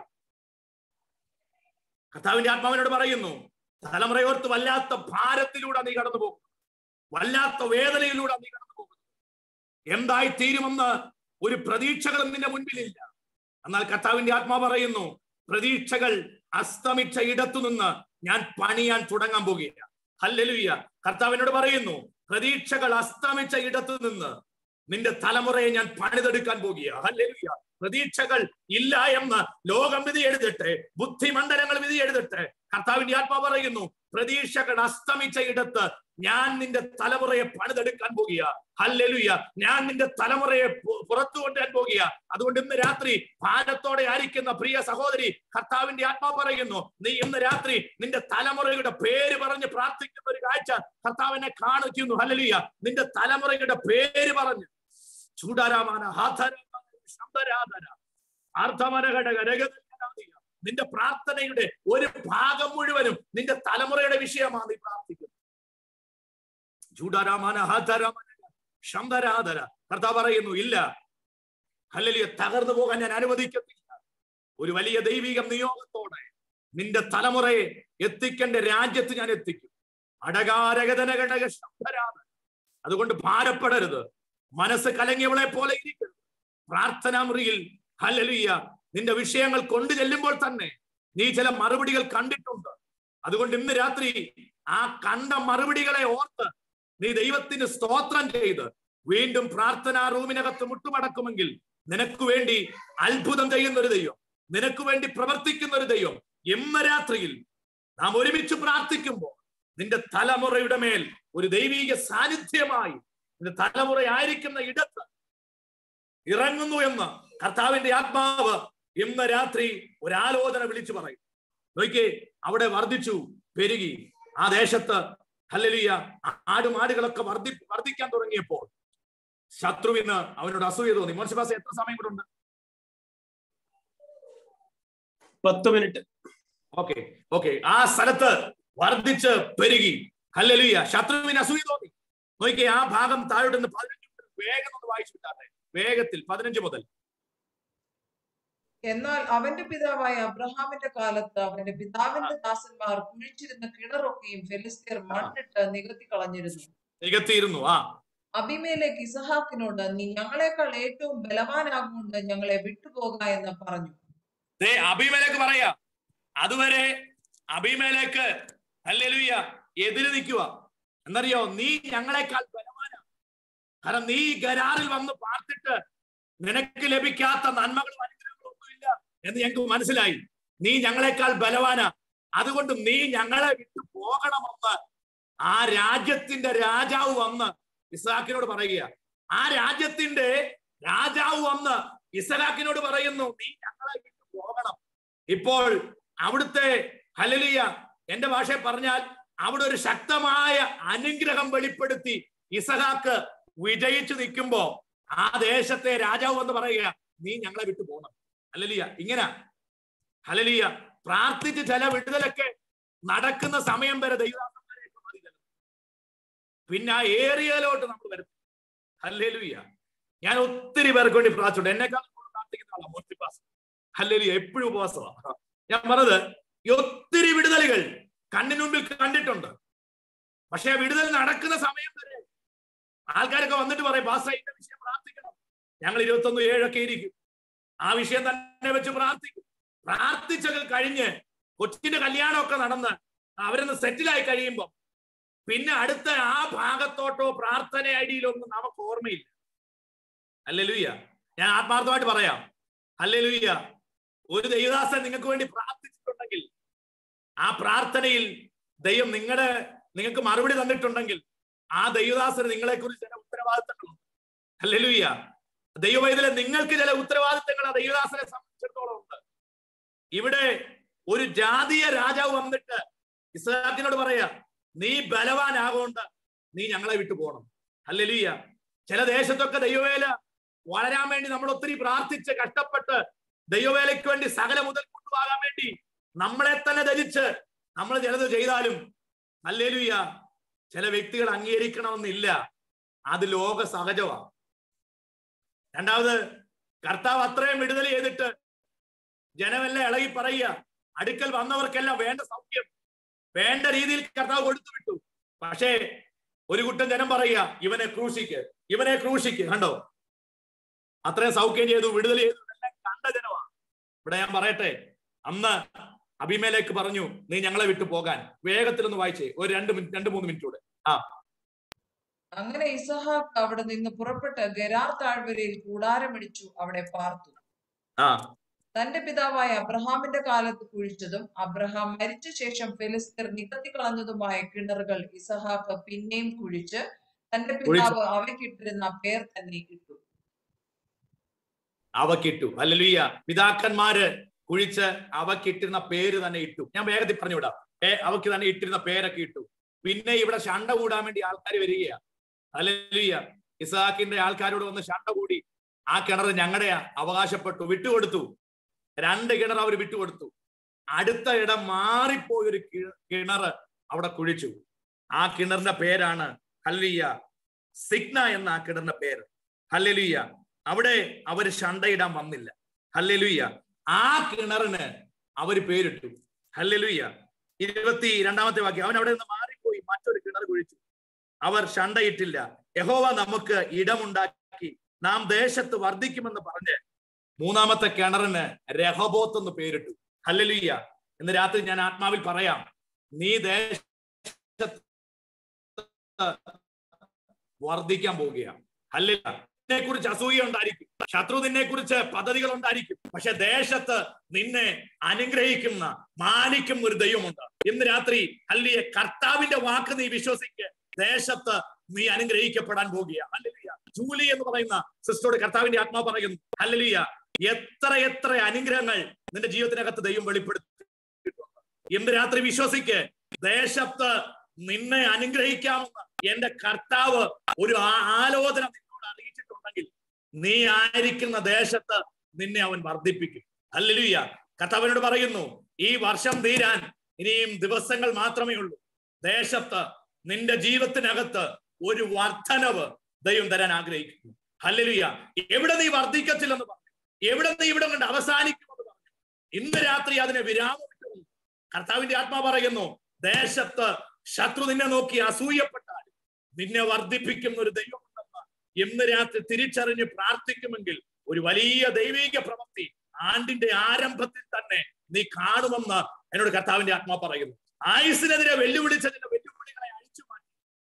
കർത്താവിന്റെ ആത്മാവിനോട് പറയുന്നു തലമുറയോർത്ത് വല്ലാത്ത ഭാരത്തിലൂടെ നീ കടന്നു പോകും വല്ലാത്ത വേദനയിലൂടെ നീ കടന്നു പോകും എന്തായി തീരുമെന്ന് ഒരു പ്രതീക്ഷകളും നിന്റെ മുൻപിലില്ല എന്നാൽ കർത്താവിന്റെ ആത്മാ പറയുന്നു പ്രതീക്ഷകൾ അസ്തമിച്ച ഇടത്തു നിന്ന് ഞാൻ പണിയാൻ തുടങ്ങാൻ പോകുകയാണ് ഹല്ലെലുയ്യ കർത്താവിനോട് പറയുന്നു പ്രതീക്ഷകൾ അസ്തമിച്ച ഇടത്തു നിന്ന് നിന്റെ തലമുറയെ ഞാൻ പണിതെടുക്കാൻ പോകുക ഹല്ലെലുയ്യ പ്രതീക്ഷകൾ ഇല്ല എന്ന് ലോകം വിധി എഴുതട്ടെ ബുദ്ധിമണ്ഡലങ്ങൾ വിധി എഴുതട്ടെ കർത്താവിന്റെ ആത്മാ പറയുന്നു പ്രതീക്ഷകൾ അസ്തമിച്ച ഇടത്ത് ഞാൻ നിന്റെ തലമുറയെ പണിതെടുക്കാൻ പോകുക ഹല്ലെലുയ ഞാൻ നിന്റെ തലമുറയെ പുറത്തു കൊണ്ടുവരാൻ പോകുക അതുകൊണ്ട് ഇന്ന് രാത്രി ഭാരത്തോടെ ആയിരിക്കുന്ന പ്രിയ സഹോദരി കർത്താവിന്റെ ആത്മാവ് പറയുന്നു നീ ഇന്ന് രാത്രി നിന്റെ തലമുറയുടെ പേര് പറഞ്ഞ് പ്രാർത്ഥിക്കുന്ന ഒരു കാഴ്ച കർത്താവിനെ കാണിക്കുന്നു ഹല്ലലുയ നിന്റെ തലമുറയുടെ പേര് പറഞ്ഞ് ചൂടാരാമാന ഹാധരാമാന ശബ്ദരാധന അർത്ഥമനഘടക നിന്റെ പ്രാർത്ഥനയുടെ ഒരു ഭാഗം മുഴുവനും നിന്റെ തലമുറയുടെ വിഷയമാണ് നീ പ്രാർത്ഥിക്കുന്നത് ചൂടാരാമാന ഹാധരാമന ശബ്ദരാധര കർത്താവ് പറയുന്നു ഇല്ല ഹല്ലലിയ തകർന്നു പോകാൻ ഞാൻ അനുവദിക്കത്തില്ല ഒരു വലിയ ദൈവിക നിയോഗത്തോടെ നിന്റെ തലമുറയെ എത്തിക്കേണ്ട രാജ്യത്ത് ഞാൻ എത്തിക്കും അടകാരകതന ഘടക ശബ്ദരാധന അതുകൊണ്ട് ഭാരപ്പെടരുത് മനസ്സ് കലങ്ങിയവളെ പോലെ ഇരിക്കരുത് പ്രാർത്ഥനാ മുറിയിൽ ഹല്ലലിയ നിന്റെ വിഷയങ്ങൾ കൊണ്ടു ചെല്ലുമ്പോൾ തന്നെ നീ ചില മറുപടികൾ കണ്ടിട്ടുണ്ട് അതുകൊണ്ട് ഇന്ന് രാത്രി ആ കണ്ട മറുപടികളെ ഓർത്ത് നീ ദൈവത്തിന് സ്തോത്രം ചെയ്ത് വീണ്ടും പ്രാർത്ഥനാ റൂമിനകത്ത് മുട്ടുമടക്കുമെങ്കിൽ നിനക്ക് വേണ്ടി അത്ഭുതം ചെയ്യുന്ന ഒരു ദൈവം നിനക്ക് വേണ്ടി പ്രവർത്തിക്കുന്ന ഒരു ദൈവം ഇന്ന് രാത്രിയിൽ നാം ഒരുമിച്ച് പ്രാർത്ഥിക്കുമ്പോൾ നിന്റെ തലമുറയുടെ മേൽ ഒരു ദൈവീക സാന്നിധ്യമായി നിന്റെ തലമുറയായിരിക്കുന്ന ഇടത്ത് ഇറങ്ങുന്നു എന്ന് കർത്താവിന്റെ ആത്മാവ് ഇന്ന് രാത്രി ഒരാലോചന വിളിച്ചു പറയും നോക്കിയേ അവിടെ വർദ്ധിച്ചു പെരുകി ആ ദേശത്ത് ഹല്ലലിയ ആടുമാടുകളൊക്കെ വർദ്ധി വർദ്ധിക്കാൻ തുടങ്ങിയപ്പോൾ ശത്രുവിന് അവനോട് അസൂയ തോന്നി മോൻസിബാസ എത്ര സമയം കൂടെ ഉണ്ട് പത്ത് മിനിറ്റ് ഓക്കെ ഓക്കെ ആ സ്ഥലത്ത് വർദ്ധിച്ച് പെരുകി ഹല്ലലിയ ശത്രുവിന് അസൂയ തോന്നി നോക്കിയേ ആ ഭാഗം താഴോട്ട് നിന്ന് പതിനഞ്ച് മുതൽ വേഗം ഒന്ന് വായിച്ചു വിട്ടാട്ടെ വേഗത്തിൽ പതിനഞ്ച് മുതൽ എന്നാൽ അവന്റെ പിതാവായ അബ്രഹാമിന്റെ കാലത്ത് അവന്റെ പിതാവിന്റെ ദാസന്മാർ കുഴിച്ചിരുന്ന കിണറൊക്കെയും ഫെലിസ്തീർ മണ്ണിട്ട് നികത്തി കളഞ്ഞിരുന്നു നികത്തിയിരുന്നു ആ അബിമേലേക്ക് ഇസഹാക്കിനോട് നീ ഞങ്ങളെക്കാൾ ഏറ്റവും ബലവാനാകൊണ്ട് ഞങ്ങളെ വിട്ടുപോക എന്ന് പറഞ്ഞു ദേ അഭിമേലേക്ക് പറയാ അതുവരെ അഭിമേലേക്ക് അല്ലെലുയ്യ എതിര് നിൽക്കുക എന്നറിയോ നീ ഞങ്ങളെക്കാൾ ബലവാനാ കാരണം നീ ഈ ഗരാറിൽ വന്ന് പാർത്തിട്ട് നിനക്ക് ലഭിക്കാത്ത നന്മകളും അനുഗ്രഹങ്ങളും ഒന്നുമില്ല എന്ന് ഞങ്ങൾക്ക് മനസ്സിലായി നീ ഞങ്ങളെക്കാൾ ബലവാനാ അതുകൊണ്ട് നീ ഞങ്ങളെ വിട്ടു പോകണമെന്ന് ആ രാജ്യത്തിന്റെ രാജാവ് വന്ന് ഇസ്ഹാക്കിനോട് പറയുക ആ രാജ്യത്തിന്റെ രാജാവ് വന്ന് ഇസഹാക്കിനോട് പറയുന്നു നീ ഞങ്ങളെ വിട്ടു പോകണം ഇപ്പോൾ അവിടുത്തെ ഹലലിയ എന്റെ ഭാഷയിൽ പറഞ്ഞാൽ അവിടെ ഒരു ശക്തമായ അനുഗ്രഹം വെളിപ്പെടുത്തി ഇസഹാക്ക് വിജയിച്ചു നിൽക്കുമ്പോ ആ ദേശത്തെ രാജാവ് എന്ന് പറയുക നീ ഞങ്ങളെ വിട്ടു പോകണം ഹലലിയ ഇങ്ങനെ ഹലലിയ പ്രാർത്ഥിച്ച് ചില വിടുതലൊക്കെ നടക്കുന്ന സമയം വരെ ദൈവദാസന്മാരെയൊക്കെ മതി ചിലത്. പിന്നെ ആ ഏരിയയിലോട്ട് നമ്മൾ വരും ഹല്ലേലുയ്യ ഞാൻ ഒത്തിരി പേർക്ക് വേണ്ടി പ്രാർത്ഥിച്ചിട്ടുണ്ട് എന്നെക്കാൾ കൂടുതൽ പ്രാർത്ഥിക്കുന്ന ആളാണ് മോസ്റ്റി പാസ് ഹല്ലേലുയ്യ എപ്പോഴും ഉപവാസമാണ് ഞാൻ പറഞ്ഞത് ഈ ഒത്തിരി വിടുതലുകൾ കണ്ണിന് മുമ്പിൽ കണ്ടിട്ടുണ്ട് പക്ഷെ ആ വിടുതൽ നടക്കുന്ന സമയം വരെ ആൾക്കാരൊക്കെ വന്നിട്ട് പറയും പാസ്റ്റർ ഇതിന്റെ വിഷയം പ്രാർത്ഥിക്കണം ഞങ്ങൾ ഇരുപത്തൊന്ന് ഏഴൊക്കെ ഇരിക്കും ആ വിഷയം തന്നെ വെച്ച് പ്രാർത്ഥിക്കും പ്രാർത്ഥിച്ചൊക്കെ കഴിഞ്ഞ് കൊച്ചിന്റെ കല്യാണമൊക്കെ നടന്ന് അവരൊന്ന് സെറ്റിലായി കഴിയുമ്പോൾ പിന്നെ അടുത്ത ആ ഭാഗത്തോട്ടോ പ്രാർത്ഥന ഐഡിയിലൊന്നും നമുക്ക് ഓർമ്മയില്ല അല്ലേ ലൂയ്യ ഞാൻ ആത്മാർത്ഥമായിട്ട് പറയാം അല്ലേ ലൂയ്യ ഒരു ദൈവദാസൻ നിങ്ങൾക്ക് വേണ്ടി പ്രാർത്ഥിച്ചിട്ടുണ്ടെങ്കിൽ ആ പ്രാർത്ഥനയിൽ ദൈവം നിങ്ങളുടെ നിങ്ങൾക്ക് മറുപടി തന്നിട്ടുണ്ടെങ്കിൽ ആ ദൈവദാസന് നിങ്ങളെ കുറിച്ച് ചില ഉത്തരവാദിത്തങ്ങളുണ്ട് അല്ലേ ലൂയ്യ ദൈവവൈദ്യലെ നിങ്ങൾക്ക് ചില ഉത്തരവാദിത്തങ്ങൾ ആ ദൈവദാസനെ സംബന്ധിച്ചിടത്തോളം ഉണ്ട് ഇവിടെ ഒരു ജാതീയ രാജാവ് വന്നിട്ട് ഇസ്ഹാക്കിനോട് പറയാ നീ ബലവാനാകൊണ്ട് നീ ഞങ്ങളെ വിട്ടു പോകണം അല്ലെലിയ ചില ദേശത്തൊക്കെ ദൈവവേല വളരാൻ വേണ്ടി നമ്മൾ ഒത്തിരി പ്രാർത്ഥിച്ച് കഷ്ടപ്പെട്ട് ദൈവവേലയ്ക്ക് വേണ്ടി സകല മുതൽ കൊണ്ടുപോകാൻ വേണ്ടി നമ്മളെ തന്നെ ധരിച്ച് നമ്മൾ ചിലത് ചെയ്താലും അല്ലേലുയ്യ ചില വ്യക്തികൾ അംഗീകരിക്കണമെന്നില്ല അത് ലോക സഹജമാണ് രണ്ടാമത് കർത്താവ് അത്രയും വിടുതൽ ചെയ്തിട്ട് ജനമെല്ലാം ഇളകി പറയുക അടുക്കൽ വന്നവർക്കെല്ലാം വേണ്ട സൗഖ്യം വേണ്ട രീതിയിൽ കർത്താവ് കൊടുത്തു വിട്ടു പക്ഷേ ഒരു കൂട്ടം ജനം പറയുക ഇവനെ ക്രൂശിക്ക് ഇവനെ ക്രൂശിക്ക് കണ്ടോ അത്രയും സൗഖ്യം ചെയ്തു വിടുതൽ ചെയ്തു എല്ലാം കണ്ട ജനമാണ് ഇവിടെ ഞാൻ പറയട്ടെ അന്ന് അഭിമേലേക്ക് പറഞ്ഞു നീ ഞങ്ങളെ വിട്ടു പോകാൻ വേഗത്തിലൊന്ന് വായിച്ചേ ഒരു രണ്ട് മിനിറ്റ് രണ്ട് മൂന്ന് മിനിറ്റ് കൂടെ ആ അങ്ങനെ ഇസഹാക്ക് അവിടെ നിന്ന് പുറപ്പെട്ട് ഗരാർ താഴ്വരയിൽ കൂടാരമിടിച്ചു അവിടെ പാർത്തു ആ തന്റെ പിതാവായ അബ്രഹാമിന്റെ കാലത്ത് കുഴിച്ചതും അബ്രഹാം മരിച്ച ശേഷം ഫെലിസ്തീർ നികത്തി കളഞ്ഞതുമായ കിണറുകൾ ഇസഹാക്ക് പിന്നെയും കുഴിച്ച് തന്റെ പിതാവ് അവയ്ക്കിട്ടിരുന്ന പേർ തന്നെ ഇട്ടു അവക്കിട്ടു അല്ലലുയ്യ പിതാക്കന്മാര് കുഴിച്ച് അവക്കിട്ടിരുന്ന പേര് തന്നെ ഇട്ടു ഞാൻ വേഗത്തിൽ പറഞ്ഞുവിടാം ഏ അവക്ക് തന്നെ ഇട്ടിരുന്ന പേരൊക്കെ ഇട്ടു പിന്നെ ഇവിടെ ശണ്ട കൂടാൻ വേണ്ടി ആൾക്കാർ വരികയാ അല്ലലുയ്യ ഇസാക്കിന്റെ ആൾക്കാരോട് വന്ന് ശണ്ട കൂടി ആ കിണർ ഞങ്ങളുടെയാ അവകാശപ്പെട്ടു വിട്ടുകൊടുത്തു രണ്ട് കിണർ അവർ വിട്ടുകൊടുത്തു അടുത്ത ഇടം മാറിപ്പോയൊരു കി- കിണർ അവിടെ കുഴിച്ചു ആ കിണറിന്റെ പേരാണ് ഹല്ലിയ സിഗ്ന എന്ന ആ കിണറിന്റെ പേര് ഹല്ലിയ അവിടെ അവർ ശണ്ടയിടാൻ വന്നില്ല ഹല്ലേലൂയ്യ ആ കിണറിന് അവര് പേരിട്ടു ഹല്ലേലൂയ്യ ഇരുപത്തി രണ്ടാമത്തെ വാക്യം അവൻ അവിടെ നിന്ന് മാറിപ്പോയി മറ്റൊരു കിണർ കുഴിച്ചു അവർ ശണ്ടയിട്ടില്ല യഹോവ നമുക്ക് ഇടമുണ്ടാക്കി നാം ദേശത്ത് വർദ്ധിക്കുമെന്ന് പറഞ്ഞ് മൂന്നാമത്തെ കിണറിന് രഹബോത്ത് എന്ന് പേരിട്ടു ഹല്ലേലൂയ്യ ഇന്ന് രാത്രി ഞാൻ ആത്മാവിൽ പറയാം നീ ദേശത്ത് വർദ്ധിക്കാൻ പോവുകയാണ് ഹല്ലേലൂയ നിന്നെ കുറിച്ച് അസൂയ ഉണ്ടായിരിക്കും ശത്രു നിന്നെ കുറിച്ച് പദ്ധതികൾ ഉണ്ടായിരിക്കും പക്ഷെ ദേശത്ത് നിന്നെ അനുഗ്രഹിക്കുന്ന മാനിക്കുന്ന ഒരു ദൈവമുണ്ട് ഇന്ന് രാത്രി അല്ലിയ കർത്താവിന്റെ വാക്ക് നീ വിശ്വസിക്ക് ദേശത്ത് നീ അനുഗ്രഹിക്കപ്പെടാൻ പോകുക ഹല്ലേലൂയ ജൂലി എന്ന് പറയുന്ന സിസ്റ്ററോട് കർത്താവിന്റെ ആത്മാവ് പറയുന്നു ഹല്ലേലൂയ എത്ര എത്ര അനുഗ്രഹങ്ങൾ നിന്റെ ജീവിതത്തിനകത്ത് ദൈവം വെളിപ്പെടുത്തിയിട്ടുണ്ട് ഇന്ന് രാത്രി വിശ്വസിക്ക് ദേശത്ത് നിന്നെ അനുഗ്രഹിക്കാമെന്ന് എന്റെ കർത്താവ് ഒരു ആ- ആലോചന നിന്നോട് അറിയിച്ചിട്ടുണ്ടെങ്കിൽ നീ ആയിരിക്കുന്ന ദേശത്ത് നിന്നെ അവൻ വർദ്ധിപ്പിക്കും അല്ലുയ്യ കർത്താവിനോട് പറയുന്നു ഈ വർഷം തീരാൻ ഇനിയും ദിവസങ്ങൾ മാത്രമേ ഉള്ളൂ ദേശത്ത് നിന്റെ ജീവിതത്തിനകത്ത് ഒരു വർധനവ് ദൈവം തരാൻ ആഗ്രഹിക്കുന്നു ഹല്ലേലൂയ എവിടെ നീ വർദ്ധിക്കത്തില്ലെന്ന് പറഞ്ഞു എവിടെ നീ ഇവിടെ കൊണ്ട് അവസാനിക്കുമെന്ന് പറഞ്ഞു ഇന്ന് രാത്രി അതിനെ വിരാമം ഇട്ടു കർത്താവിന്റെ ആത്മാ പറയുന്നു ദേശത്ത് ശത്രു നിന്നെ നോക്കി അസൂയപ്പെട്ടാൽ നിന്നെ വർദ്ധിപ്പിക്കുന്ന ഒരു ദൈവമുണ്ടെന്ന് ഇന്ന് രാത്രി തിരിച്ചറിഞ്ഞ് പ്രാർത്ഥിക്കുമെങ്കിൽ ഒരു വലിയ ദൈവിക പ്രവൃത്തി ആണ്ടിന്റെ ആരംഭത്തിൽ തന്നെ നീ കാണുമെന്ന് എന്നോട് കർത്താവിന്റെ ആത്മാ പറയുന്നു ആയുസിനെതിരെ വെല്ലുവിളിച്ചതിന്റെ വെല്ലുവിളികളെ അഴിച്ചു മാറ്റി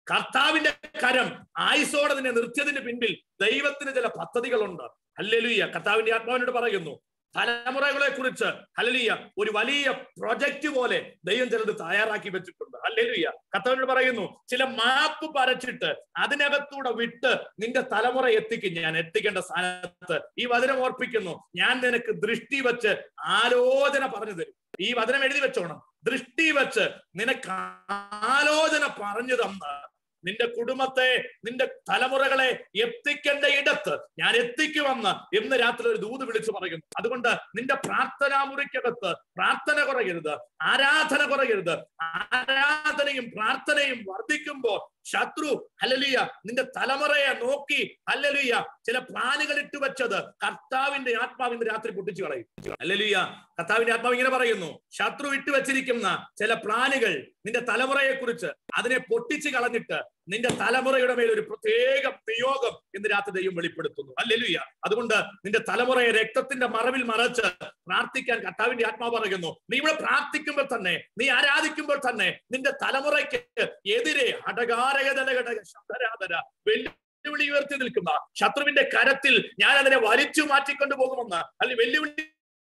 കർത്താവിന്റെ കരം ആയുസോടെ നിന്നെ നിർത്തിയതിന് പിൻപിൽ ദൈവത്തിന് ചില പദ്ധതികളുണ്ട് ഹല്ലേലൂയ കർത്താവിന്റെ ആത്മാവിനോട് പറയുന്നു തലമുറകളെ കുറിച്ച് ഹല്ലേലൂയ ഒരു വലിയ പ്രൊജക്ട് പോലെ ദൈവം ചിലത് തയ്യാറാക്കി വെച്ചിട്ടുണ്ട് ഹല്ലേലൂയ കർത്താവിനോട് പറയുന്നു ചില മാപ്പ് പരച്ചിട്ട് അതിനകത്തൂടെ വിട്ട് നിന്റെ തലമുറ എത്തിക്കും ഞാൻ എത്തിക്കേണ്ട സ്ഥാനത്ത് ഈ വചനം ഓർപ്പിക്കുന്നു ഞാൻ നിനക്ക് ദൃഷ്ടി വെച്ച് ആലോചന പറഞ്ഞു തരും ഈ വചനം എഴുതി വെച്ചോണം ദൃഷ്ടി വെച്ച് നിനക്ക് ആലോചന പറഞ്ഞു തന്ന് നിന്റെ കുടുംബത്തെ നിന്റെ തലമുറകളെ എത്തിക്കേണ്ട ഇടത്ത് ഞാൻ എത്തിക്കുമെന്ന് ഇന്ന് രാത്രി ഒരു ദൂത് വിളിച്ചു പറയുന്നു അതുകൊണ്ട് നിന്റെ പ്രാർത്ഥനാ മുറിക്കകത്ത് പ്രാർത്ഥന കുറയരുത് ആരാധന കുറയരുത് ആരാധനയും പ്രാർത്ഥനയും വർദ്ധിക്കുമ്പോൾ ശത്രു ഹലലിയ നിന്റെ തലമുറയെ നോക്കി ഹല്ലലിയ ചില പ്ലാനുകൾ ഇട്ടു വെച്ചത് കർത്താവിന്റെ ആത്മാവ് ഇന്ന് രാത്രി പൊട്ടിച്ചു കളയും ഹല്ലലിയ കർത്താവിന്റെ ആത്മാവ് ഇങ്ങനെ പറയുന്നു ശത്രു ഇട്ടു വെച്ചിരിക്കുന്ന ചില പ്ലാനുകൾ നിന്റെ തലമുറയെ കുറിച്ച് അതിനെ പൊട്ടിച്ചു കളഞ്ഞിട്ട് നിന്റെ തലമുറയുടെ മേൽ ഒരു പ്രത്യേക നിയോഗം ഇന്ന് രാത്രി ദൈവം വെളിപ്പെടുത്തുന്നു അല്ലെലുയ്യ അതുകൊണ്ട് നിന്റെ തലമുറയെ രക്തത്തിന്റെ മറവിൽ മറച്ച് പ്രാർത്ഥിക്കാൻ കർത്താവിന്റെ ആത്മാവ് പറയുന്നു നീ ഇവിടെ പ്രാർത്ഥിക്കുമ്പോൾ തന്നെ നീ ആരാധിക്കുമ്പോൾ തന്നെ നിന്റെ തലമുറയ്ക്ക് എതിരെ അടകാരകതലഘടക ശബ്ദരാധന വെല്ലുവിളി ഉയർത്തി നിൽക്കുന്ന ശത്രുവിന്റെ കരത്തിൽ ഞാൻ അതിനെ വലിച്ചു മാറ്റിക്കൊണ്ടു പോകുമെന്ന് അല്ലെങ്കിൽ വെല്ലുവിളി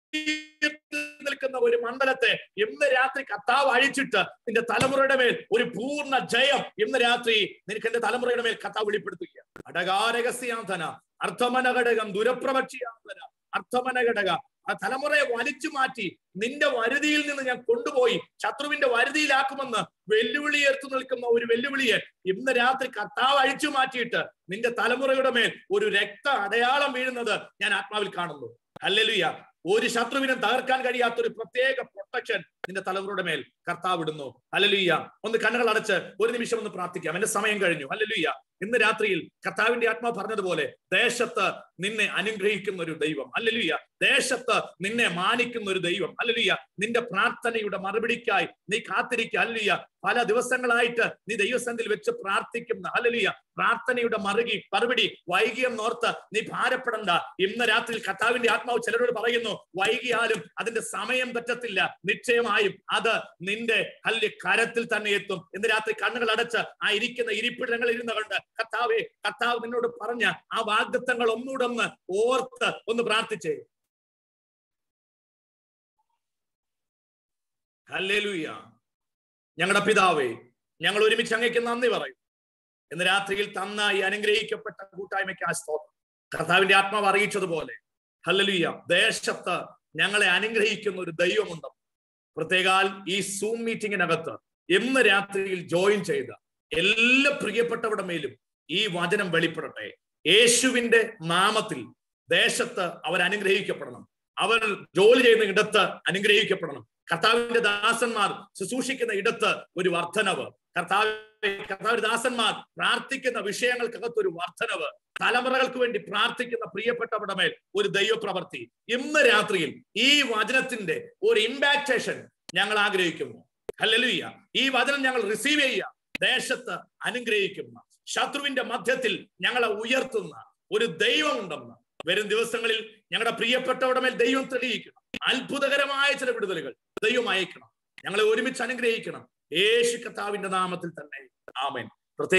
നിൽക്കുന്ന ഒരു മണ്ഡലത്തെ ഇന്ന് രാത്രി കത്താവ് അഴിച്ചിട്ട് നിന്റെ തലമുറയുടെ മേൽ ഒരു പൂർണ്ണ ജയം ഇന്ന് രാത്രി നിനക്ക് എന്റെ തലമുറയുടെ മേൽ കത്താവ് വെളിപ്പെടുത്തുക അടകാരകസ്യാന്തന അർത്ഥമനഘടകം ദുരപ്രവക്ഷിയാന്തന അർത്ഥമനഘടക ആ തലമുറയെ വലിച്ചു മാറ്റി നിന്റെ വരുതിയിൽ നിന്ന് ഞാൻ കൊണ്ടുപോയി ശത്രുവിന്റെ വരുതിയിലാക്കുമെന്ന് വെല്ലുവിളി ഏർത്തു നിൽക്കുന്ന ഒരു വെല്ലുവിളിയെ ഇന്ന് രാത്രി കർത്താവ് അഴിച്ചു മാറ്റിയിട്ട് നിന്റെ തലമുറയുടെ മേൽ ഒരു രക്ത അടയാളം വീഴുന്നത് ഞാൻ ആത്മാവിൽ കാണുന്നു അല്ലെലുയ്യ ഒരു ശത്രുവിനും തകർക്കാൻ കഴിയാത്ത ഒരു പ്രത്യേക പ്രൊട്ടക്ഷൻ നിന്റെ തലമുറയുടെ മേൽ കർത്താവ് ഇടുന്നു അല്ലലുയ്യ ഒന്ന് കണ്ണുകൾ അടച്ച് ഒരു നിമിഷം ഒന്ന് പ്രാർത്ഥിക്കാം എന്റെ സമയം കഴിഞ്ഞു അല്ലലുയ്യ ഇന്ന് രാത്രിയിൽ കർത്താവിന്റെ ആത്മാ പറഞ്ഞതുപോലെ ദേശത്ത് നിന്നെ അനുഗ്രഹിക്കുന്ന ഒരു ദൈവം അല്ലലുയ്യ ദേശത്ത് നിന്നെ മാനിക്കുന്ന ഒരു ദൈവം അല്ലലുയ്യ നിന്റെ പ്രാർത്ഥനയുടെ മറുപടിക്കായി നീ കാത്തിരിക്കുക അല്ലലുയ്യ പല ദിവസങ്ങളായിട്ട് നീ ദൈവസന്നിധിയിൽ വെച്ച് പ്രാർത്ഥിക്കുന്ന അല്ലലുയ്യ പ്രാർത്ഥനയുടെ മറുകി മറുപടി വൈകിയെന്നോർത്ത് നീ ഭാരപ്പെടണ്ട ഇന്ന് രാത്രിയിൽ കർത്താവിന്റെ ആത്മാവ് ചിലരോട് പറയുന്നു വൈകിയാലും അതിന്റെ സമയം തെറ്റത്തില്ല നിശ്ചയമായും അത് നിന്റെ അല്ലെ കരത്തിൽ തന്നെ എത്തും ഇന്ന് രാത്രി കണ്ണുകൾ അടച്ച് ആ ഇരിക്കുന്ന ഇരിപ്പിടങ്ങൾ ഇരുന്ന് കണ്ട് കർത്താവെ കർത്താവ് നിന്നോട് പറഞ്ഞ ആ വാഗ്ദത്തങ്ങൾ ഒന്നുകൂടെ ഒന്ന് ഓർത്ത് ഒന്ന് പ്രാർത്ഥിച്ചേ ഹല്ലേലൂയ ഞങ്ങളുടെ പിതാവേ ഞങ്ങൾ ഒരുമിച്ച് അങ്ങേക്ക് നന്ദി പറയും ഇന്ന് രാത്രിയിൽ തന്ന ഈ അനുഗ്രഹിക്കപ്പെട്ട കൂട്ടായ്മയ്ക്ക് ആ സ്തോത്രം കർത്താവിന്റെ ആത്മാവ് അറിയിച്ചതുപോലെ ഹല്ലലുയ്യ ദേശത്ത് ഞങ്ങളെ അനുഗ്രഹിക്കുന്ന ഒരു ദൈവമുണ്ട് പ്രത്യേകാൽ ഈ സൂം മീറ്റിങ്ങിനകത്ത് ഇന്ന് രാത്രിയിൽ ജോയിൻ ചെയ്ത എല്ലാ പ്രിയപ്പെട്ടവരുടെ മേലും ഈ വചനം വെളിപ്പെടട്ടെ യേശുവിന്റെ നാമത്തിൽ ദേശത്ത് അവർ അനുഗ്രഹിക്കപ്പെടണം അവർ ജോലി ചെയ്യുന്ന ഇടത്ത് അനുഗ്രഹിക്കപ്പെടണം കർത്താവിന്റെ ദാസന്മാർ ശുശ്രൂഷിക്കുന്ന ഇടത്ത് ഒരു വർധനവ് കർത്താവ് കർത്താവ് ദാസന്മാർ പ്രാർത്ഥിക്കുന്ന വിഷയങ്ങൾക്കകത്ത് ഒരു വർധനവ് തലമുറകൾക്ക് വേണ്ടി പ്രാർത്ഥിക്കുന്ന പ്രിയപ്പെട്ടവരുടെ മേൽ ഒരു ദൈവപ്രവർത്തി ഇന്ന് രാത്രിയിൽ ഈ വചനത്തിന്റെ ഒരു ഇമ്പാക്ടേഷൻ ഞങ്ങൾ ആഗ്രഹിക്കുന്നു ഹല്ലേലൂയ ഈ വചനം ഞങ്ങൾ റിസീവ് ചെയ്യുക ദേശത്ത് അനുഗ്രഹിക്കുന്ന ശത്രുവിന്റെ മധ്യത്തിൽ ഞങ്ങളെ ഉയർത്തുന്ന ഒരു ദൈവമുണ്ടെന്ന് വരും ദിവസങ്ങളിൽ ഞങ്ങളുടെ പ്രിയപ്പെട്ടവരുടെ മേൽ ദൈവം തെളിയിക്കണം അത്ഭുതകരമായ ചില വിടുതലുകൾ ദൈവം അയക്കണം ഞങ്ങളെ ഒരുമിച്ച് അനുഗ്രഹിക്കണം യേശു കർത്താവിന്റെ നാമത്തിൽ തന്നെ ആമേൻ